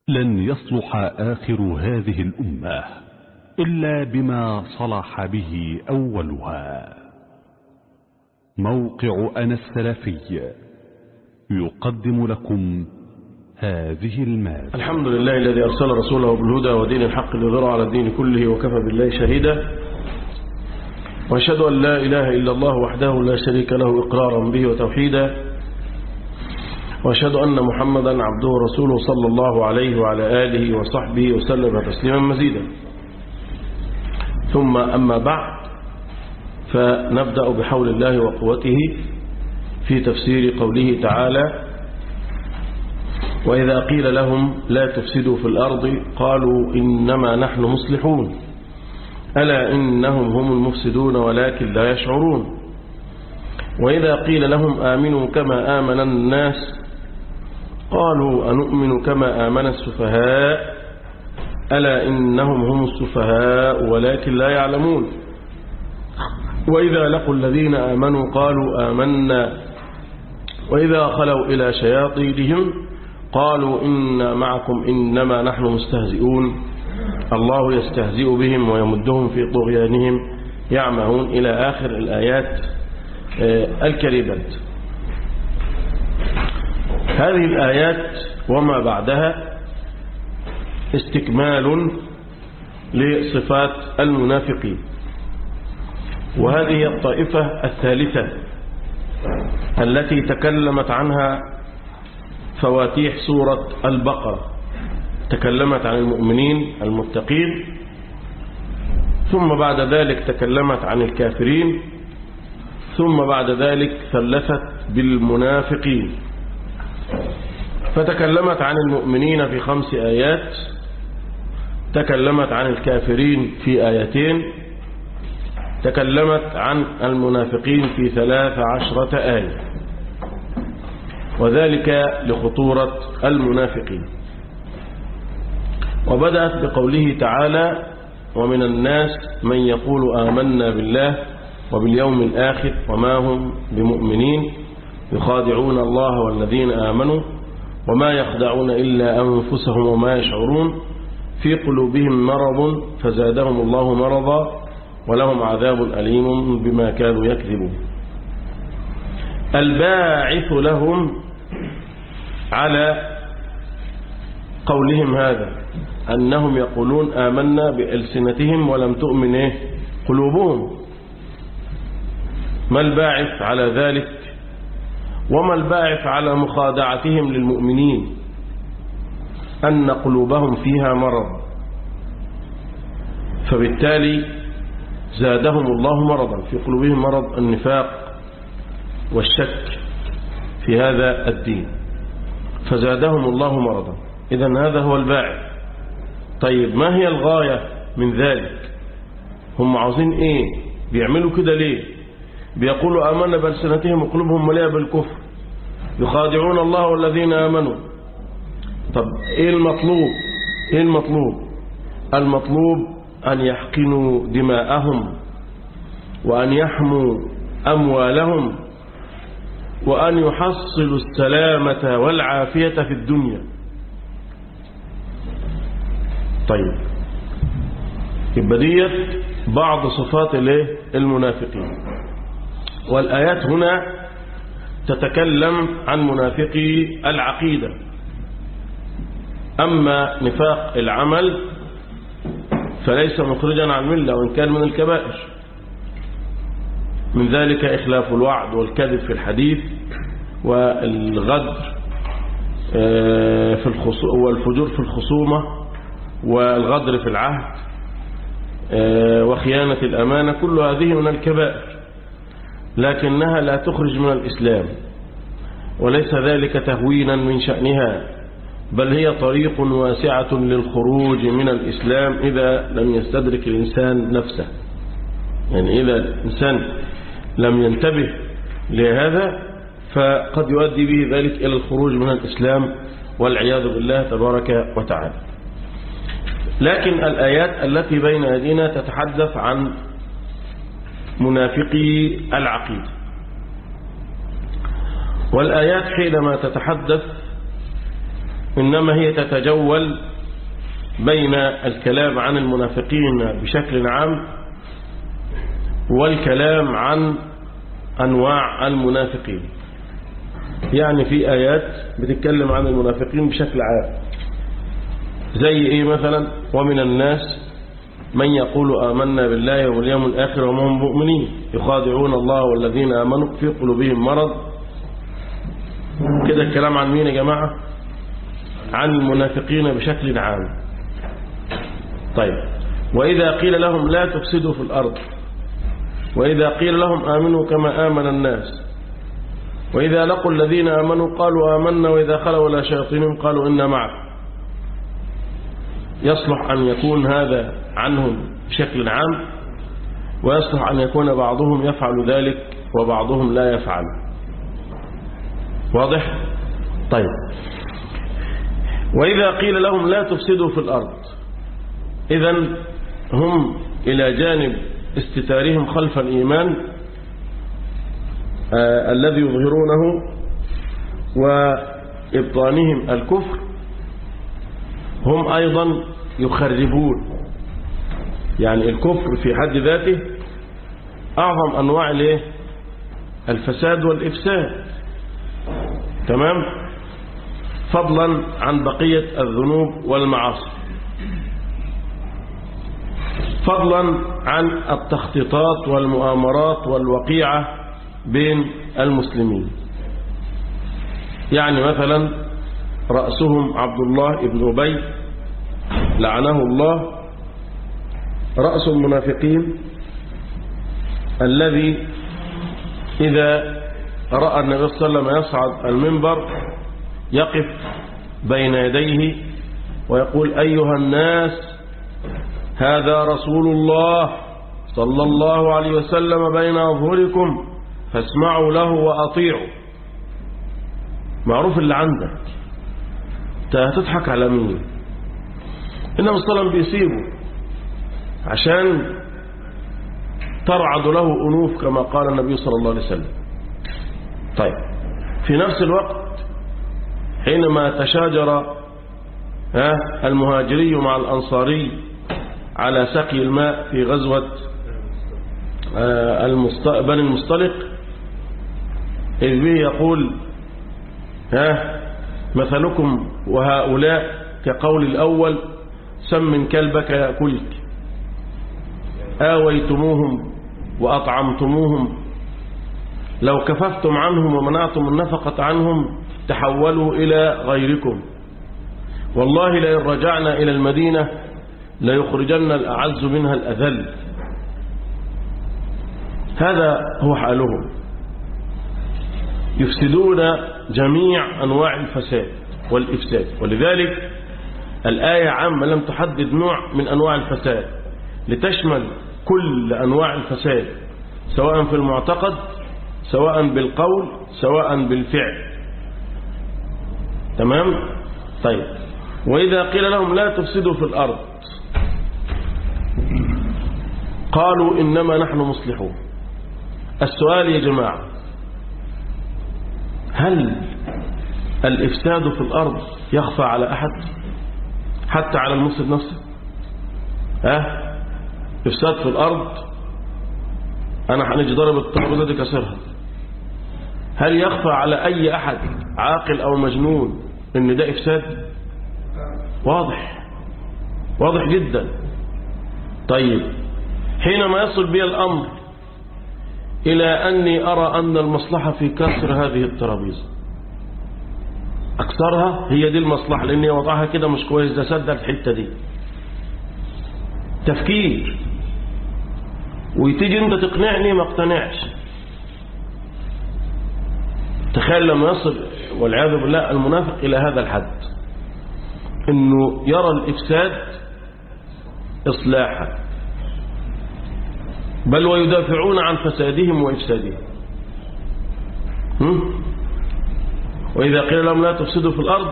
لن يصلح آخر هذه الأمة إلا بما صلح به أولها موقع أنا السلفي يقدم لكم هذه المادة الحمد لله الذي أرسل رسوله بالهدى ودين الحق ليظهره على الدين كله وكفى بالله شهيدا وأشهد أن لا إله إلا الله وحده لا شريك له إقرارا به وتوحيدا وأشهد أن محمدا عبده ورسوله صلى الله عليه وعلى آله وصحبه وسلم تسليما مزيدا ثم أما بعد فنبدأ بحول الله وقوته في تفسير قوله تعالى وإذا قيل لهم لا تفسدوا في الأرض قالوا إنما نحن مصلحون ألا إنهم هم المفسدون ولكن لا يشعرون وإذا قيل لهم آمنوا كما آمن الناس قالوا أنؤمن كما آمن السفهاء ألا إنهم هم السفهاء ولكن لا يعلمون وإذا لقوا الذين آمنوا قالوا آمنا وإذا خلوا إلى شياطينهم قالوا إنا معكم إنما نحن مستهزئون الله يستهزئ بهم ويمدهم في طغيانهم يعمهون إلى آخر الآيات الكريمات هذه الآيات وما بعدها استكمال لصفات المنافقين وهذه الطائفة الثالثة التي تكلمت عنها فواتيح سورة البقرة تكلمت عن المؤمنين المتقين ثم بعد ذلك تكلمت عن الكافرين ثم بعد ذلك ثلثت بالمنافقين فتكلمت عن المؤمنين في خمس آيات تكلمت عن الكافرين في آيتين تكلمت عن المنافقين في ثلاث عشرة آية وذلك لخطورة المنافقين وبدأت بقوله تعالى ومن الناس من يقول آمنا بالله وباليوم الآخر وما هم بمؤمنين يخادعون الله والذين آمنوا وما يخدعون إلا أنفسهم وما يشعرون في قلوبهم مرض فزادهم الله مرضا ولهم عذاب أليم بما كانوا يكذبون الباعث لهم على قولهم هذا أنهم يقولون آمنا بألسنتهم ولم تؤمن إيه؟ قلوبهم ما الباعث على ذلك وما الباعث على مخادعتهم للمؤمنين أن قلوبهم فيها مرض فبالتالي زادهم الله مرضا في قلوبهم مرض النفاق والشك في هذا الدين فزادهم الله مرضا إذا هذا هو الباعث طيب ما هي الغاية من ذلك هم عاوزين ايه بيعملوا كده ليه بيقولوا آمنا بألسنتهم وقلوبهم مليئة بالكفر يخادعون الله والذين آمنوا طب ايه المطلوب ايه المطلوب المطلوب أن يحقنوا دماءهم وأن يحموا أموالهم وأن يحصلوا السلامة والعافية في الدنيا طيب يبقى ديت بعض صفات الايه المنافقين والآيات هنا تتكلم عن منافقي العقيدة أما نفاق العمل فليس مخرجا عن المله وإن كان من الكبائر من ذلك إخلاف الوعد والكذب في الحديث والغدر في والفجور في الخصومة والغدر في العهد وخيانة الأمانة كل هذه من الكبائر لكنها لا تخرج من الإسلام وليس ذلك تهوينا من شأنها بل هي طريق واسعة للخروج من الإسلام إذا لم يستدرك الإنسان نفسه يعني إذا الإنسان لم ينتبه لهذا فقد يؤدي به ذلك إلى الخروج من الإسلام والعياذ بالله تبارك وتعالى لكن الآيات التي بين أيدينا تتحدث عن منافقي العقيدة والآيات حينما تتحدث إنما هي تتجول بين الكلام عن المنافقين بشكل عام والكلام عن أنواع المنافقين يعني في آيات بتتكلم عن المنافقين بشكل عام زي إيه مثلا ومن الناس من يقول آمنا بالله واليوم الآخر وما هم مؤمنين يخادعون الله والذين آمنوا في قلوبهم مرض كده الكلام عن مين يا جماعة عن المنافقين بشكل عام طيب وإذا قيل لهم لا تفسدوا في الأرض وإذا قيل لهم آمنوا كما آمن الناس وإذا لقوا الذين آمنوا قالوا آمنا وإذا خلوا إلى شياطينهم قالوا إنا معكم يصلح أن يكون هذا عنهم بشكل عام ويصلح أن يكون بعضهم يفعل ذلك وبعضهم لا يفعل واضح؟ طيب وإذا قيل لهم لا تفسدوا في الأرض إذا هم إلى جانب استتارهم خلف الإيمان آه الذي يظهرونه وإبطانهم الكفر هم أيضا يخربون يعني الكفر في حد ذاته أعظم أنواع الايه الفساد والإفساد تمام فضلا عن بقية الذنوب والمعاصي فضلا عن التخطيطات والمؤامرات والوقيعة بين المسلمين يعني مثلا رأسهم عبد الله بن أبي لعنه الله رأس المنافقين الذي إذا رأى النبي صلى الله عليه وسلم يصعد المنبر يقف بين يديه ويقول أيها الناس هذا رسول الله صلى الله عليه وسلم بين أظهركم فاسمعوا له وأطيعوا معروف اللي عندك انت هتضحك على مين النبي صلى الله عليه وسلم بيسيبه عشان ترعد له أنوف كما قال النبي صلى الله عليه وسلم طيب في نفس الوقت حينما تشاجر المهاجري مع الأنصاري على سقي الماء في غزوة بني المصطلق إذ به يقول ها مثلكم وهؤلاء كقول الأول سمن كلبك يأكلك آويتموهم وأطعمتموهم لو كففتم عنهم ومنعتم النفقة عنهم تحولوا إلى غيركم والله لئن رجعنا إلى المدينة ليخرجن الأعز منها الأذل هذا هو حالهم يفسدون جميع أنواع الفساد والإفساد ولذلك الآية عامة لم تحدد نوع من أنواع الفساد لتشمل كل أنواع الفساد سواء في المعتقد سواء بالقول سواء بالفعل تمام طيب وإذا قيل لهم لا تفسدوا في الأرض قالوا إنما نحن مصلحون السؤال يا جماعة هل الإفساد في الأرض يخفى على أحد حتى على المفسد نفسه ها إفساد في الأرض أنا هنجي ضرب الترابيزة دي كسرها هل يخفى على أي أحد عاقل أو مجنون إن ده إفساد واضح واضح جدا طيب حينما يصل بي الأمر إلى أني أرى أن المصلحة في كسر هذه الترابيزة أكثرها هي دي المصلحة لأني وضعها كده مش كويس ده سد الحتة دي تفكير وتيجي انت تقنعني ما اقتنعش تخيل لما يصل والعياذ بالله المنافق إلى هذا الحد انه يرى الإفساد إصلاحا بل ويدافعون عن فسادهم وإفسادهم هم؟ وإذا قيل لهم لا تفسدوا في الأرض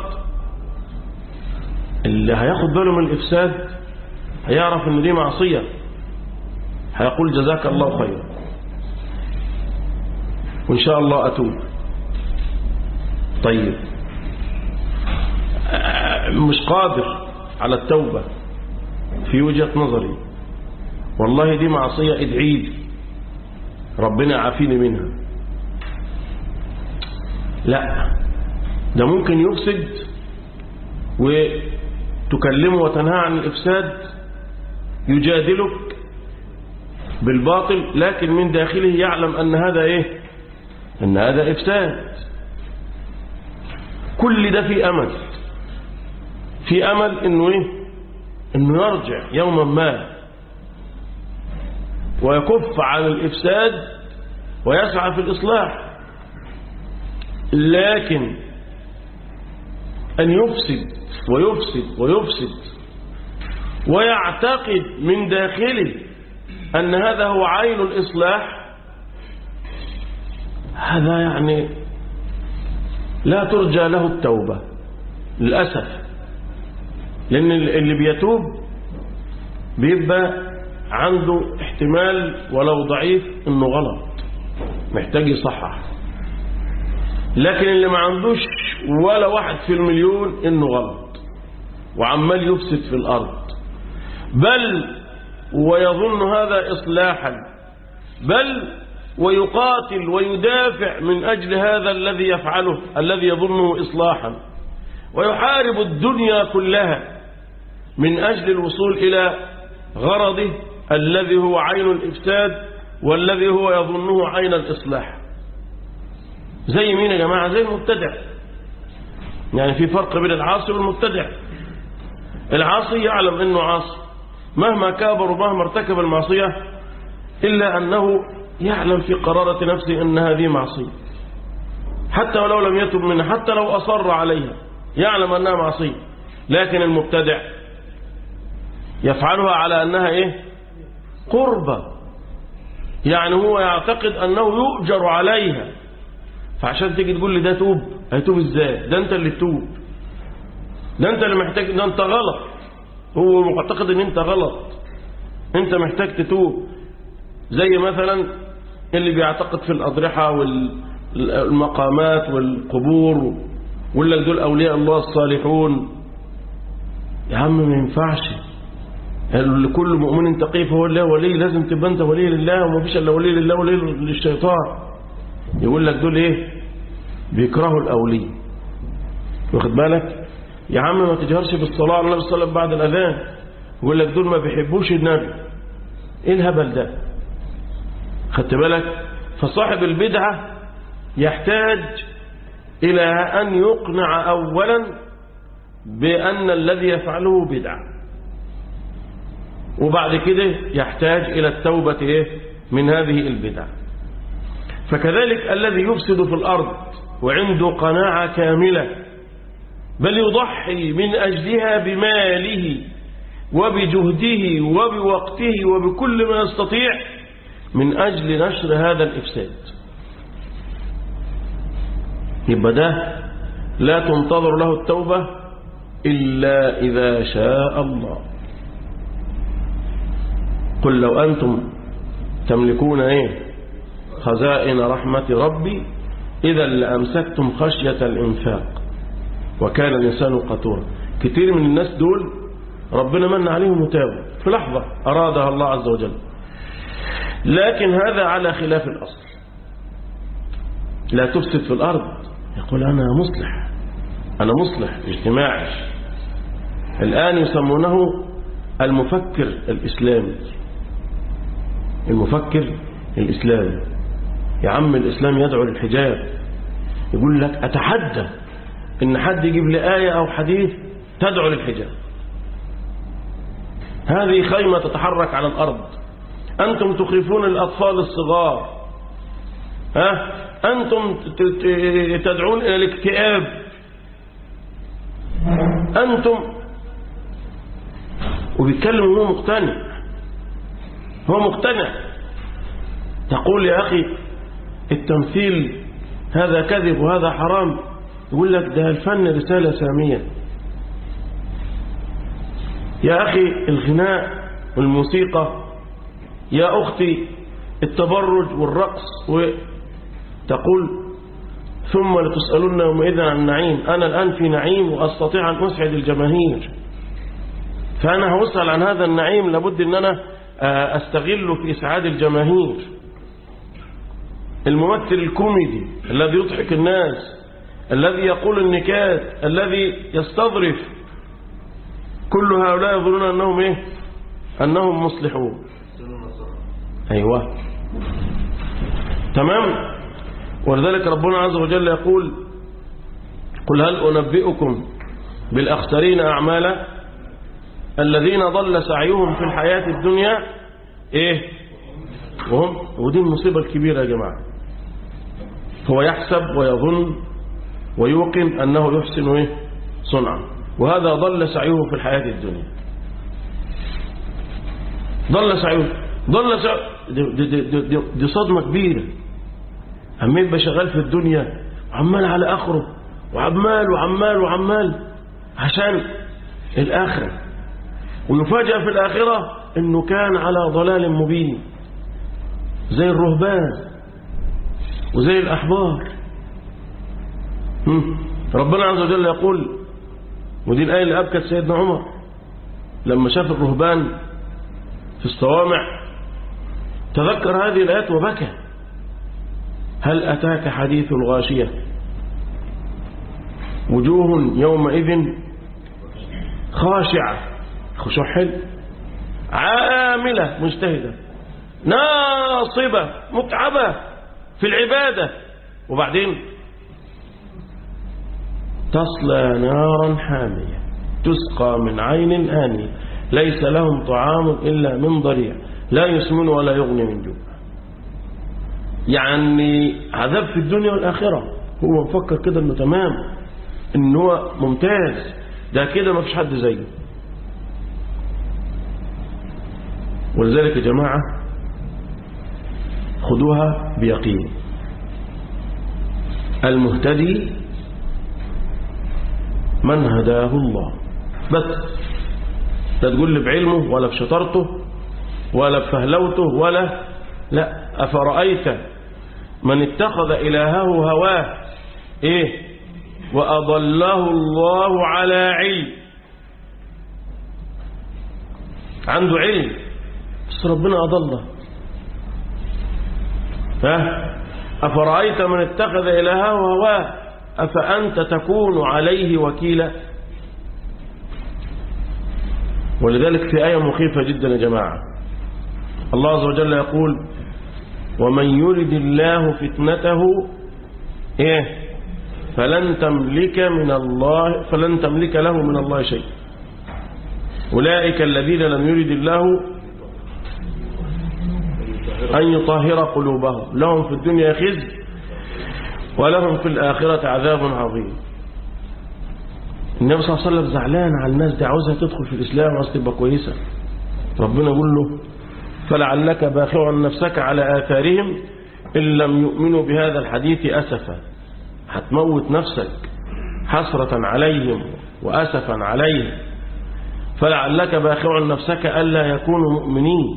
اللي هياخد باله من الإفساد هيعرف ان دي معصية هيقول جزاك الله خيرا وإن شاء الله أتوب طيب مش قادر على التوبة في وجهة نظري والله دي معصية ادعي لي ربنا عافيني منها لا ده ممكن يفسد وتكلمه وتنهى عن الإفساد يجادلك بالباطل لكن من داخله يعلم أن هذا إيه أن هذا إفساد كل ده في أمل في أمل أنه إيه أنه يرجع يوما ما ويكف عن الإفساد ويسعى في الإصلاح لكن أن يفسد ويفسد ويفسد ويعتقد من داخله أن هذا هو عين الإصلاح هذا يعني لا ترجى له التوبة للأسف لأن اللي بيتوب بيبقى عنده احتمال ولو ضعيف انه غلط محتاج يصحح لكن اللي ما عندوش ولا واحد في المليون انه غلط وعمال يفسد في الارض بل ويظن هذا اصلاحا بل ويقاتل ويدافع من اجل هذا الذي يفعله الذي يظنه اصلاحا ويحارب الدنيا كلها من اجل الوصول الى غرضه الذي هو عين الإفساد والذي هو يظنه عين الإصلاح زي مين يا جماعة زي المبتدع يعني في فرق بين العاصي والمبتدع العاصي يعلم أنه عاصي مهما كابر ومهما ارتكب المعصية إلا أنه يعلم في قرارة نفسه أن هذه معصية حتى ولو لم يتب منها حتى لو أصر عليها يعلم أنها معصية لكن المبتدع يفعلها على أنها إيه قربة يعني هو يعتقد أنه يؤجر عليها فعشان تيجي تقول لي ده توب هيتوب ازاي ده انت اللي تتوب ده انت اللي محتاج ده انت غلط هو معتقد ان انت غلط انت محتاج تتوب زي مثلا اللي بيعتقد في الأضرحة والمقامات والقبور ولا دول أولياء الله الصالحون يا عم ما ينفعش لكل مؤمن تقي فهو الله ولي لازم تبقى انت ولي لله وما فيش الا ولي لله ولي للشيطان يقول لك دول ايه بيكرهوا الاولياء واخد بالك يا عم ما تجهرش بالصلاه على النبي صلى الله عليه وسلم بعد الاذان يقول لك دول ما بيحبوش النبي ايه الهبل ده خدت بالك فصاحب البدعه يحتاج الى ان يقنع اولا بان الذي يفعله بدعه وبعد كده يحتاج إلى التوبة إيه؟ من هذه البدع فكذلك الذي يفسد في الأرض وعنده قناعة كاملة بل يضحي من أجلها بماله وبجهده وبوقته وبكل ما يستطيع من أجل نشر هذا الإفساد يبقى ده لا تنتظر له التوبة إلا إذا شاء الله قل لو أنتم تملكون إيه خزائن رحمة ربي إذا لأمسكتم خشية الإنفاق وكان الإنسان قتورا كتير من الناس دول ربنا من عليهم وتابوا في لحظة أرادها الله عز وجل لكن هذا على خلاف الأصل لا تفسد في الأرض يقول أنا مصلح أنا مصلح اجتماعي الآن يسمونه المفكر الإسلامي المفكر الإسلامي يا عم الإسلام يدعو للحجاب يقول لك أتحدى إن حد يجيب لي آية أو حديث تدعو للحجاب هذه خيمة تتحرك على الأرض أنتم تخيفون الأطفال الصغار ها أنتم تدعون إلى الاكتئاب أنتم وبيتكلم وهو مقتنع هو مقتنع تقول يا أخي التمثيل هذا كذب وهذا حرام يقول لك ده الفن رسالة سامية يا أخي الغناء والموسيقى يا أختي التبرج والرقص وتقول ثم لتسألن يومئذ عن النعيم أنا الآن في نعيم وأستطيع أن أسعد الجماهير فأنا هسأل عن هذا النعيم لابد أن أنا أستغله في إسعاد الجماهير الممثل الكوميدي الذي يضحك الناس الذي يقول النكات الذي يستظرف كل هؤلاء يظنون أنهم إيه أنهم مصلحون أيوة تمام ولذلك ربنا عز وجل يقول قل هل أنبئكم بالأخسرين أعمالا الذين ضل سعيهم في الحياة الدنيا إيه وهم ودي المصيبة الكبيرة يا جماعة هو يحسب ويظن ويوقن أنه يحسن إيه صنعا وهذا ضل سعيه في الحياة الدنيا ضل سعيه ضل سعيه دي, دي, دي, دي, دي صدمة كبيرة أما يبقى شغال في الدنيا وعمال على آخره وعمال وعمال وعمال عشان الآخرة ويفاجأ في الآخرة أنه كان على ضلال مبين زي الرهبان وزي الأحبار ربنا عز وجل يقول ودي الآية اللي أبكت سيدنا عمر لما شاف الرهبان في الصوامع تذكر هذه الآيات وبكى هل أتاك حديث الغاشية وجوه يومئذ خاشعة خشوع حلو عاملة مجتهدة ناصبة متعبة في العبادة وبعدين تصلى نارا حامية تسقى من عين آنية ليس لهم طعام إلا من ضريع لا يسمن ولا يغني من جوع يعني عذاب في الدنيا والآخرة هو مفكر كده انه تمام انه هو ممتاز ده كده ما فيش حد زيه ولذلك يا جماعة خدوها بيقين المهتدي من هداه الله بس لا تقول لي بعلمه ولا بشطارته ولا بفهلوته ولا لا أفرأيت من اتخذ إلهه هواه إيه وأضله الله على علم عنده علم بس ربنا أضله ها أفرأيت من اتخذ إلهه هواه أفأنت تكون عليه وكيلا ولذلك في آية مخيفة جدا يا جماعة الله عز وجل يقول ومن يرد الله فتنته إيه فلن تملك من الله فلن تملك له من الله شيء أولئك الذين لم يرد الله أن يطهر قلوبهم لهم في الدنيا خزي ولهم في الآخرة عذاب عظيم النبي صلى الله عليه وسلم زعلان على الناس دي عاوزها تدخل في الإسلام وعاوزة تبقى كويسة ربنا يقول له فلعلك باخع نفسك على آثارهم إن لم يؤمنوا بهذا الحديث أسفا هتموت نفسك حسرة عليهم وأسفا عليهم فلعلك باخع نفسك ألا يكونوا مؤمنين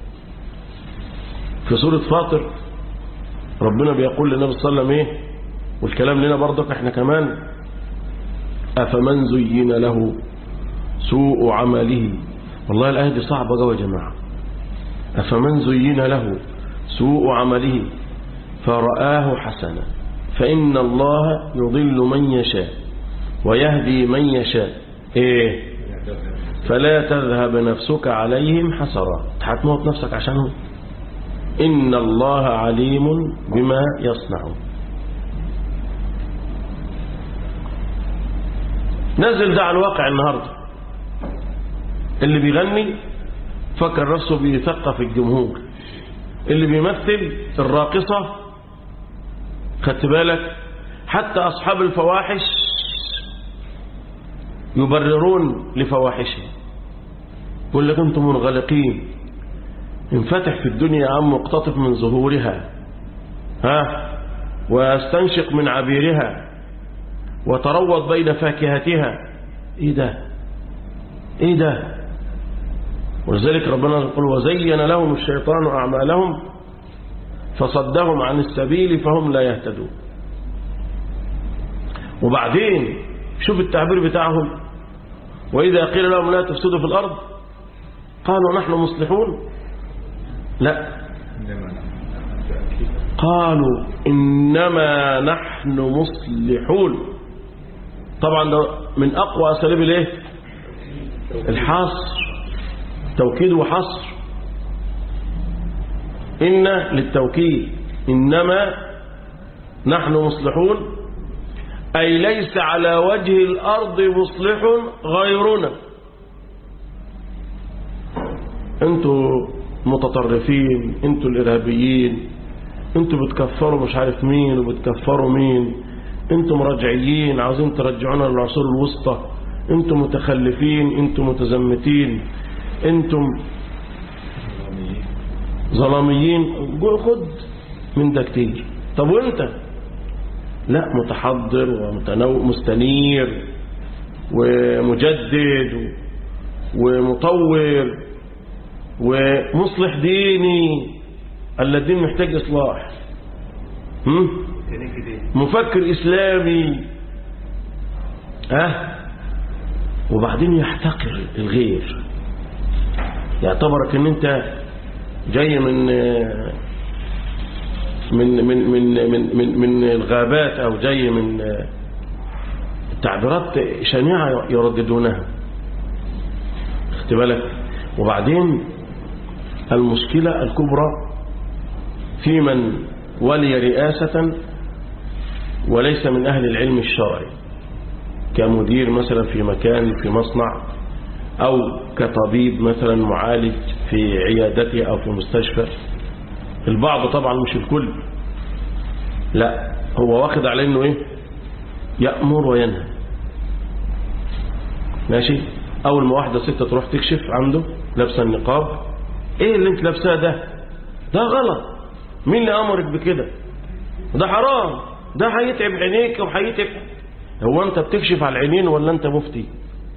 في سورة فاطر ربنا بيقول للنبي صلى الله عليه وسلم ايه والكلام لنا برضك احنا كمان أفمن زين له سوء عمله والله الآية دي صعبة قوي يا جماعة أفمن زين له سوء عمله فرآه حسنا فإن الله يضل من يشاء ويهدي من يشاء إيه فلا تذهب نفسك عليهم حسرات هتموت نفسك عشانهم إن الله عليم بما يصنعون نزل ده على الواقع النهاردة اللي بيغني فكر نفسه بيثقف الجمهور اللي بيمثل الراقصة خدت بالك حتى أصحاب الفواحش يبررون لفواحشهم يقول لك أنتم منغلقين انفتح في الدنيا يا عم واقتطف من ظهورها ها واستنشق من عبيرها وتروض بين فاكهتها ايه ده ايه ده ولذلك ربنا يقول وزين لهم الشيطان اعمالهم فصدهم عن السبيل فهم لا يهتدون وبعدين شوف التعبير بتاعهم وإذا قيل لهم لا تفسدوا في الأرض قالوا نحن مصلحون لا قالوا إنما نحن مصلحون طبعا ده من أقوى أساليب الايه الحصر توكيد وحصر إن للتوكيد إنما نحن مصلحون أي ليس على وجه الأرض مصلح غيرنا انتوا متطرفين انتوا الإرهابيين انتوا بتكفروا مش عارف مين وبتكفروا مين انتوا مرجعيين عاوزين ترجعونا للعصور الوسطى انتوا متخلفين انتوا متزمتين انتم ظلاميين خد من ده كتير طب وانت لا متحضر ومستنير ومجدد ومطور ومصلح ديني الذين محتاج إصلاح هم؟ مفكر إسلامي ها وبعدين يحتقر الغير يعتبرك ان انت جاي من من من من من من, من الغابات او جاي من تعبيرات شنيعه يرددونها خدت بالك وبعدين المشكله الكبرى في من ولي رئاسه وليس من اهل العلم الشرعي كمدير مثلا في مكان في مصنع أو كطبيب مثلا معالج في عيادته أو في مستشفى البعض طبعا مش الكل لا هو واخد على انه ايه يأمر وينهى ماشي اول ما واحدة ستة تروح تكشف عنده لابسه النقاب ايه اللي انت لابساه ده ده غلط مين اللي امرك بكده ده حرام ده هيتعب عينيك وهيتعب هو انت بتكشف على العينين ولا انت مفتي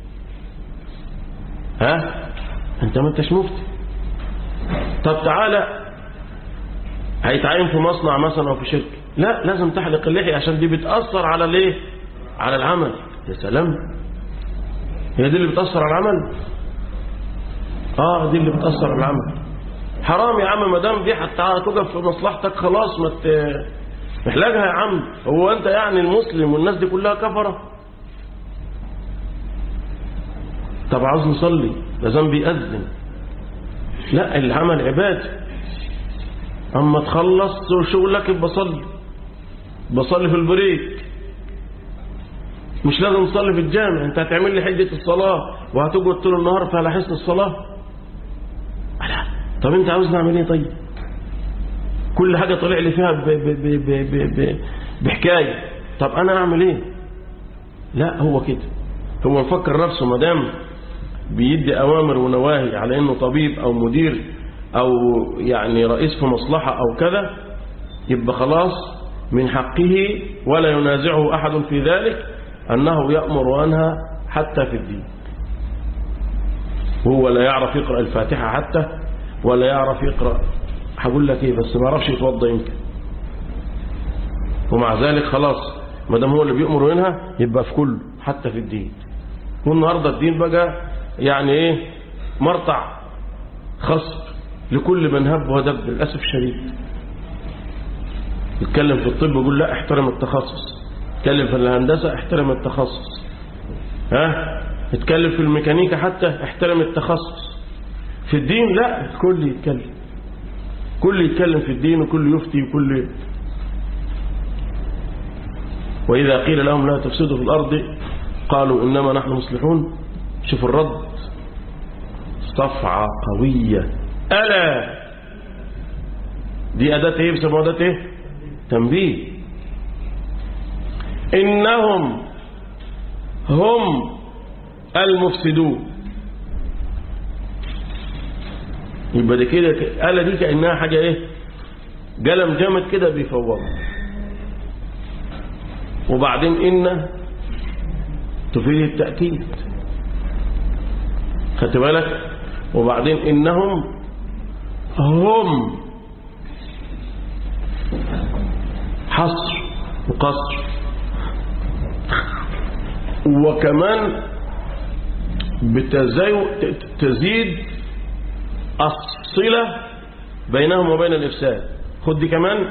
ها انت ما انتش مفتي طب تعالى هيتعين في مصنع مثلا او في شركه لا لازم تحلق اللحيه عشان دي بتاثر على الايه على العمل يا سلام هي دي اللي بتاثر على العمل اه دي اللي بتاثر على العمل حرام يا عم ما دام دي حتى هتقف في مصلحتك خلاص ما احلاجها يا عم هو انت يعني المسلم والناس دي كلها كفره طب عاوز نصلي لازم بيأذن لا العمل عباده اما تخلص شغلك بصلي بصلي في البريك مش لازم تصلي في الجامع انت هتعمل لي حجة الصلاة وهتقعد طول النهار فعلى حسن الصلاة لا طب انت عاوز نعمل ايه طيب كل حاجة طلع لي فيها ب ب ب ب ب ب بحكاية طب انا اعمل ايه لا هو كده هو مفكر نفسه مدام بيدي اوامر ونواهي على انه طبيب او مدير او يعني رئيس في مصلحة او كذا يبقى خلاص من حقه ولا ينازعه احد في ذلك انه يأمر وينهى حتى في الدين هو لا يعرف يقرأ الفاتحة حتى ولا يعرف يقرأ هقول لك ايه بس ما يعرفش يتوضى يمكن ومع ذلك خلاص ما دام هو اللي بيأمر وينهى يبقى في كله حتى في الدين والنهارده الدين بقى يعني ايه مرتع خصب لكل من هب ودب للاسف الشديد يتكلم في الطب يقول لا احترم التخصص يتكلم في الهندسه احترم التخصص ها يتكلم في الميكانيكا حتى احترم التخصص في الدين لا الكل يتكلم كل يتكلم في الدين وكل يفتي وكل وإذا قيل لهم لا تفسدوا في الأرض قالوا إنما نحن مصلحون شوف الرد صفعة قوية ألا دي أداة إيه بسموها أداة إيه تنبيه إنهم هم المفسدون يبقى دي كده آلة دي كأنها حاجة إيه قلم جامد كده بيفوض وبعدين إن تفيد التأكيد خدت بالك وبعدين إنهم هم حصر وقصر وكمان بتزاي- تزيد الصلة بينهم وبين الإفساد خد دي كمان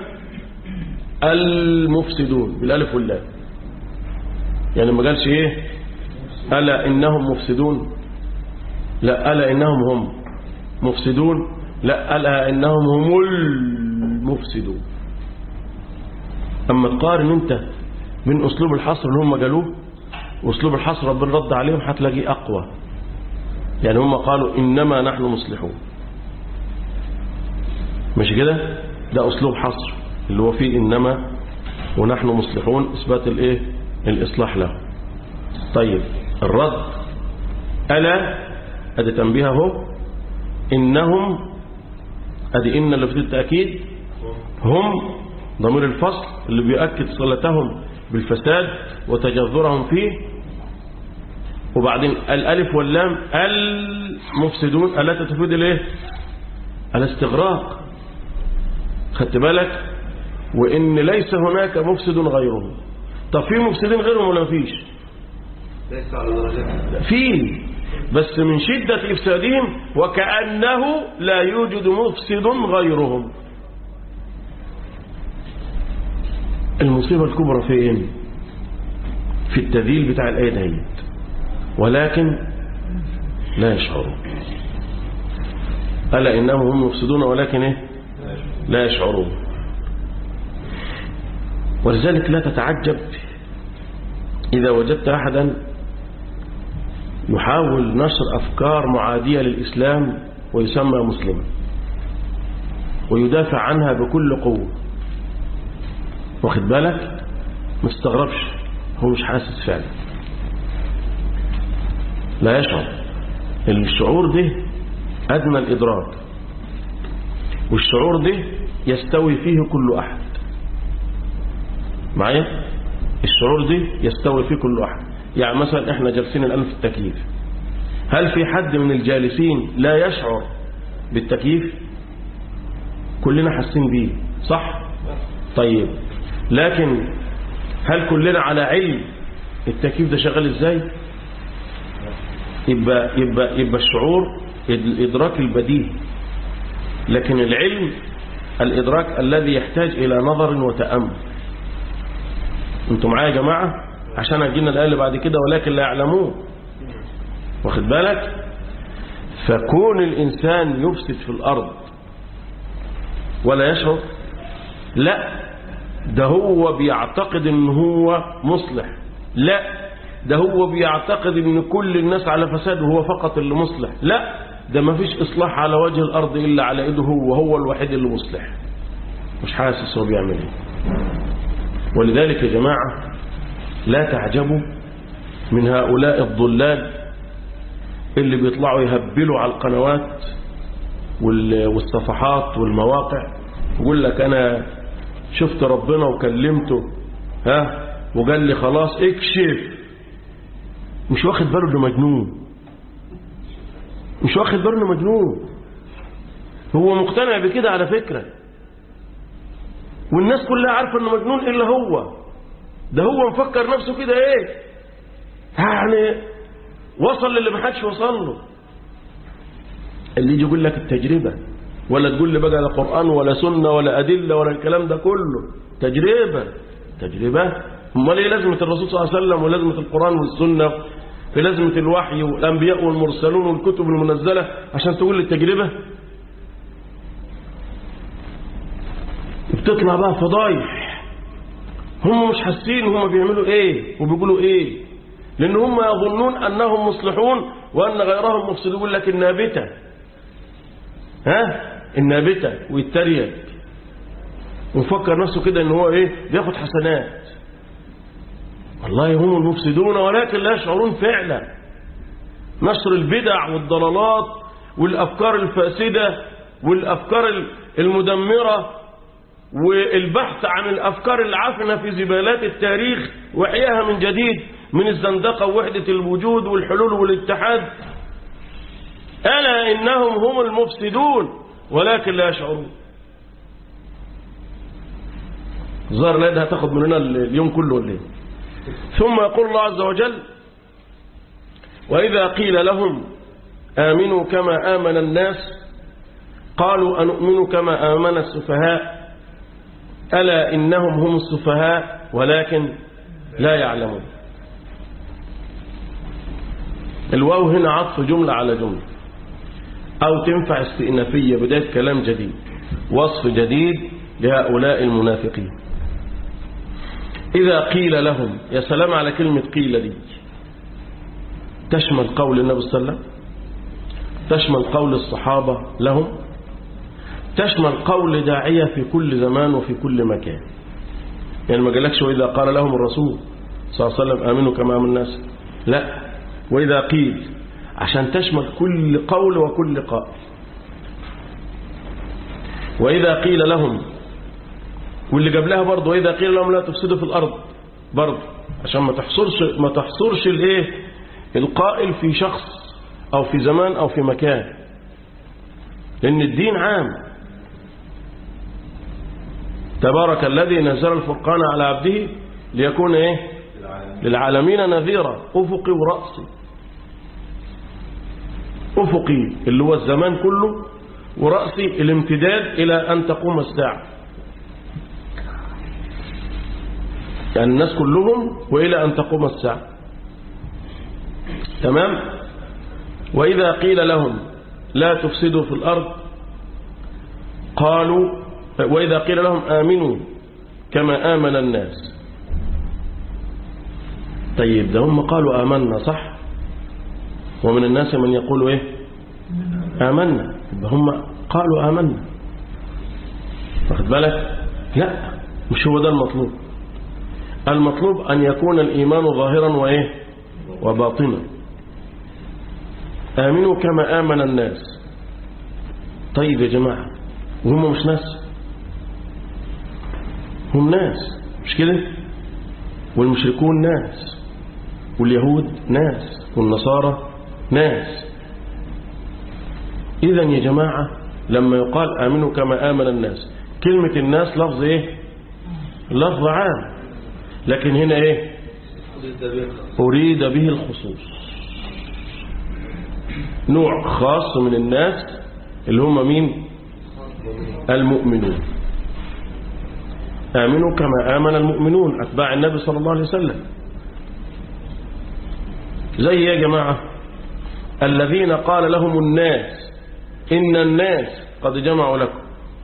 المفسدون بالالف واللام يعني ما قالش ايه الا انهم مفسدون لا الا انهم هم مفسدون لا الا انهم هم المفسدون اما تقارن انت من اسلوب الحصر اللي هم قالوه واسلوب الحصر ربنا رد عليهم هتلاقيه اقوى يعني هم قالوا انما نحن مصلحون مش كده ده اسلوب حصر اللي هو فيه انما ونحن مصلحون اثبات الايه الاصلاح له طيب الرد الا ادي تنبيه اهو انهم ادي ان اللي في التاكيد هم ضمير الفصل اللي بيؤكد صلتهم بالفساد وتجذرهم فيه وبعدين الالف واللام المفسدون الا تفيد الايه الاستغراق خدت بالك وان ليس هناك مفسد غيرهم طب في مفسدين غيرهم ولا مفيش ليس على درجات في بس من شدة إفسادهم وكأنه لا يوجد مفسد غيرهم المصيبة الكبرى فين في التذيل بتاع الآية دهيت ولكن لا يشعرون ألا إنهم هم مفسدون ولكن إيه لا يشعرون ولذلك لا تتعجب إذا وجدت أحدا يحاول نشر أفكار معادية للإسلام ويسمى مسلما ويدافع عنها بكل قوة واخد بالك ما استغربش هو مش حاسس فعلا لا يشعر الشعور ده أدنى الإدراك والشعور ده يستوي فيه كل أحد معايا الشعور ده يستوي فيه كل أحد يعني مثلا احنا جالسين الآن في التكييف هل في حد من الجالسين لا يشعر بالتكييف كلنا حاسين بيه صح طيب لكن هل كلنا على علم التكييف ده شغال ازاي يبقى يبقى يبقى الشعور الادراك البديهي لكن العلم الادراك الذي يحتاج الى نظر وتامل انتوا معايا يا جماعه عشان هتجينا الايه اللي بعد كده ولكن لا يعلمون واخد بالك فكون الانسان يفسد في الارض ولا يشعر لا ده هو بيعتقد ان هو مصلح لا ده هو بيعتقد ان كل الناس على فساد وهو فقط اللي مصلح لا ده ما فيش اصلاح على وجه الارض الا على ايده هو وهو الوحيد اللي مصلح مش حاسس هو بيعمل ايه ولذلك يا جماعه لا تعجبوا من هؤلاء الضلال اللي بيطلعوا يهبلوا على القنوات وال- والصفحات والمواقع يقول لك انا شفت ربنا وكلمته ها وقال لي خلاص اكشف مش واخد باله انه مجنون مش واخد باله انه مجنون هو مقتنع بكده على فكرة والناس كلها عارفة انه مجنون الا هو ده هو مفكر نفسه كده ايه يعني وصل للي ما حدش وصل له اللي يجي يقول لك التجربة ولا تقول لي بقى لا قرآن ولا سنة ولا أدلة ولا الكلام ده كله تجربة تجربة امال ايه لازمة الرسول صلى الله عليه وسلم ولازمة القرآن والسنة في لازمة الوحي والأنبياء والمرسلون والكتب المنزلة عشان تقول لي التجربة بتطلع بقى فضايح هم مش حاسين هم بيعملوا ايه وبيقولوا ايه لان هم يظنون انهم مصلحون وان غيرهم مفسدون يقول لك النابته ها النابته ويتريق ويفكر نفسه كده ان هو ايه بياخد حسنات والله هم المفسدون ولكن لا يشعرون فعلا نشر البدع والضلالات والافكار الفاسده والافكار المدمره والبحث عن الأفكار العفنة في زبالات التاريخ وإحياها من جديد من الزندقة ووحدة الوجود والحلول والاتحاد ألا إنهم هم المفسدون ولكن لا يشعرون ظهر لا ده هتاخد مننا اليوم كله ولا ايه ثم يقول الله عز وجل وإذا قيل لهم آمنوا كما آمن الناس قالوا أنؤمن كما آمن السفهاء ألا إنهم هم السفهاء ولكن لا يعلمون الواو هنا عطف جملة على جملة أو تنفع استئنافية بداية كلام جديد وصف جديد لهؤلاء المنافقين إذا قيل لهم يا سلام على كلمة قيل دي تشمل قول النبي صلى الله عليه وسلم تشمل قول الصحابة لهم تشمل قول داعية في كل زمان وفي كل مكان يعني ما قالكش وإذا قال لهم الرسول صلى الله عليه وسلم آمنوا كما آمن الناس لا وإذا قيل عشان تشمل كل قول وكل قائل وإذا قيل لهم واللي قبلها برضه وإذا قيل لهم لا تفسدوا في الأرض برضه عشان ما تحصرش ما تحصرش الايه القائل في شخص أو في زمان أو في مكان لأن الدين عام تبارك الذي نزل الفرقان على عبده ليكون ايه للعالمين نذيرا أفقي ورأسي أفقي اللي هو الزمان كله ورأسي الامتداد إلى أن تقوم الساعة يعني الناس كلهم وإلى أن تقوم الساعة تمام وإذا قيل لهم لا تفسدوا في الأرض قالوا وإذا قيل لهم آمنوا كما آمن الناس طيب ده هم قالوا آمنا صح ومن الناس من يقول إيه آمنا يبقى هم قالوا آمنا واخد بالك لا مش هو ده المطلوب المطلوب أن يكون الإيمان ظاهرا وإيه وباطنا آمنوا كما آمن الناس طيب يا جماعة وهم مش ناس هم ناس مش كده والمشركون ناس واليهود ناس والنصارى ناس إذا يا جماعة لما يقال آمنوا كما آمن الناس كلمة الناس لفظ إيه لفظ عام لكن هنا إيه أريد به الخصوص نوع خاص من الناس اللي هم مين المؤمنون آمنوا كما آمن المؤمنون أتباع النبي صلى الله عليه وسلم زي يا جماعة الذين قال لهم الناس إن الناس قد جمعوا لكم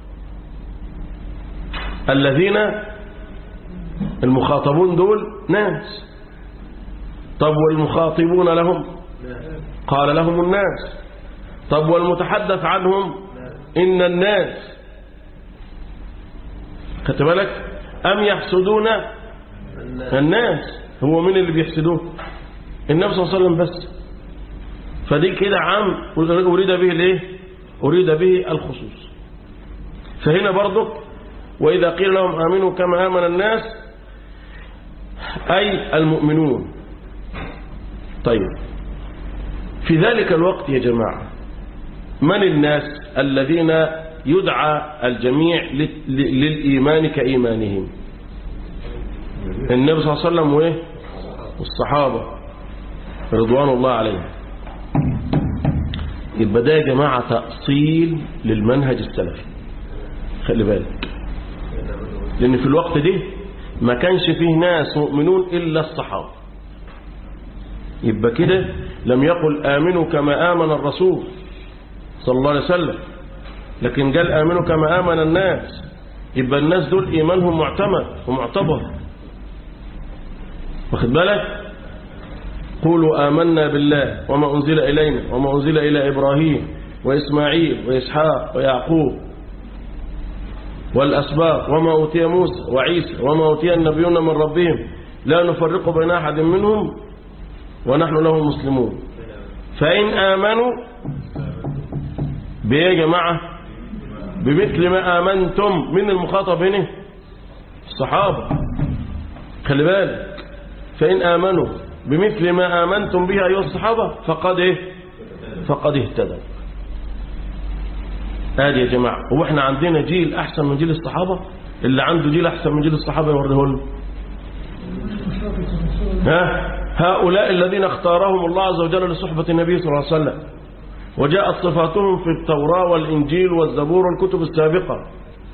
الذين المخاطبون دول ناس طب والمخاطبون لهم قال لهم الناس طب والمتحدث عنهم إن الناس خدت بالك أم يحسدون الناس هو من اللي بيحسدوه النبي صلى الله عليه وسلم بس فدي كده عام أريد به الايه أريد به الخصوص فهنا برضك وإذا قيل لهم آمنوا كما آمن الناس أي المؤمنون طيب في ذلك الوقت يا جماعة من الناس الذين يدعى الجميع للإيمان كإيمانهم النبي صلى الله عليه وسلم وإيه والصحابة رضوان الله عليهم يبقى ده يا جماعة تأصيل للمنهج السلفي خلي بالك لأن في الوقت ده ما كانش فيه ناس مؤمنون إلا الصحابة يبقى كده لم يقل آمنوا كما آمن الرسول صلى الله عليه وسلم لكن قال آمنوا كما آمن الناس يبقى الناس دول إيمانهم معتمد ومعتبر واخد بالك قولوا آمنا بالله وما أنزل إلينا وما أنزل إلى إبراهيم وإسماعيل وإسحاق ويعقوب والأسباط وما أوتي موسى وعيسى وما أوتي النبيون من ربهم لا نفرق بين أحد منهم ونحن له مسلمون فإن آمنوا بإيه يا جماعة بمثل ما آمنتم من المخاطب هنا الصحابة خلي بالك فإن آمنوا بمثل ما آمنتم به أيها الصحابة فقد إيه فقد اهتدوا هذه يا جماعة هو احنا عندنا جيل أحسن من جيل الصحابة اللي عنده جيل أحسن من جيل الصحابة يوريه له ها هؤلاء الذين اختارهم الله عز وجل لصحبة النبي صلى الله عليه وسلم وجاءت صفاتهم في التوراة والإنجيل والزبور والكتب السابقة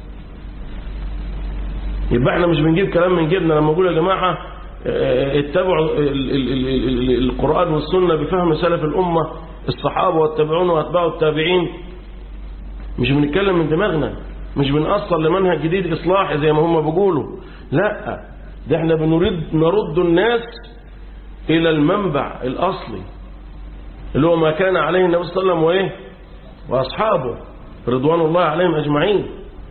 يبقى احنا مش بنجيب كلام من جيبنا لما نقول يا جماعة اه، اتبعوا ال- ال- ال- ال- ال- القرآن والسنة بفهم سلف الأمة الصحابة والتابعون وأتباع التابعين مش بنتكلم من دماغنا مش بنأصل لمنهج جديد إصلاحي زي ما هم بيقولوا لا ده احنا بنريد نرد الناس إلى المنبع الأصلي اللي هو ما كان عليه النبي صلى الله عليه وسلم وإيه وأصحابه رضوان الله عليهم أجمعين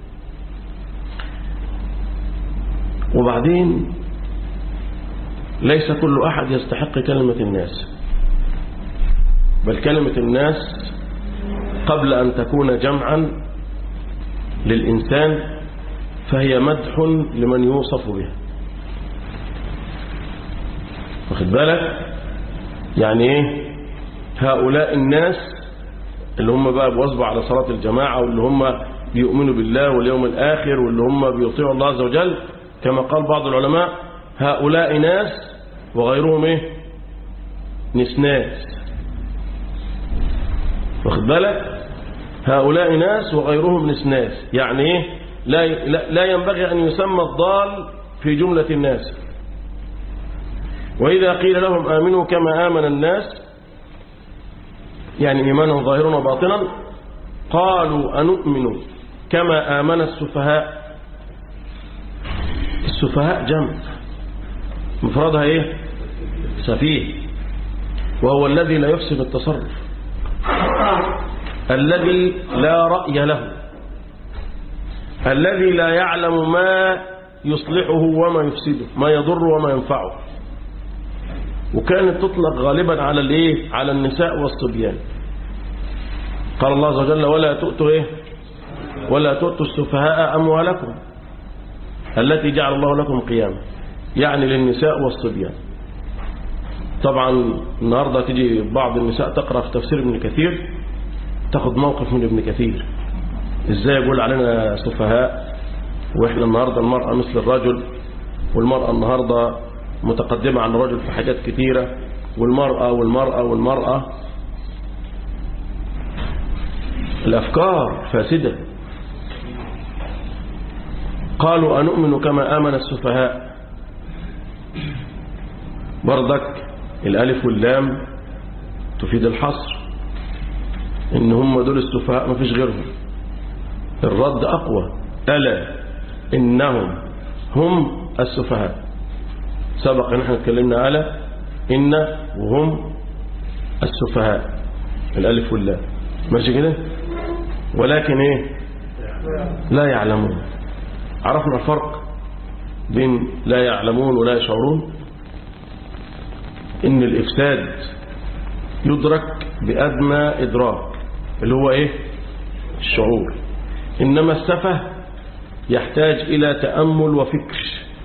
وبعدين ليس كل أحد يستحق كلمة الناس بل كلمة الناس قبل أن تكون جمعا للإنسان فهي مدح لمن يوصف بها واخد بالك يعني ايه هؤلاء الناس اللي هم بقى بواظبوا على صلاة الجماعة واللي هم بيؤمنوا بالله واليوم الآخر واللي هم بيطيعوا الله عز وجل كما قال بعض العلماء هؤلاء ناس وغيرهم ايه نسناس واخد بالك هؤلاء ناس وغيرهم نسناس يعني ايه لا, لا, لا ينبغي أن يسمى الضال في جملة الناس وإذا قيل لهم آمنوا كما آمن الناس يعني إيمانهم ظاهرا وباطنا قالوا أنؤمن كما آمن السفهاء السفهاء جمع مفردها إيه سفيه وهو الذي لا يحسن التصرف الذي لا رأي له الذي لا يعلم ما يصلحه وما يفسده ما يضر وما ينفعه وكانت تطلق غالبا على الايه على النساء والصبيان قال الله عز وجل ولا تؤتوا ايه ولا تؤتوا السفهاء اموالكم التي جعل الله لكم قياما يعني للنساء والصبيان طبعا النهارده تيجي بعض النساء تقرا في تفسير ابن كثير تاخد موقف من ابن كثير ازاي يقول علينا سفهاء واحنا النهارده المرأة مثل الرجل والمرأة النهارده متقدمة عن الرجل في حاجات كثيرة والمرأة والمرأة والمرأة الأفكار فاسدة قالوا أنؤمن كما آمن السفهاء بردك الألف واللام تفيد الحصر إن هم دول السفهاء ما فيش غيرهم الرد أقوى ألا إنهم هم السفهاء سبق ان احنا اتكلمنا على إن وهم السفهاء الألف واللام ماشي كده ولكن إيه لا يعلمون عرفنا الفرق بين لا يعلمون ولا يشعرون إن الإفساد يدرك بأدنى إدراك اللي هو إيه الشعور إنما السفه يحتاج إلى تأمل وفكر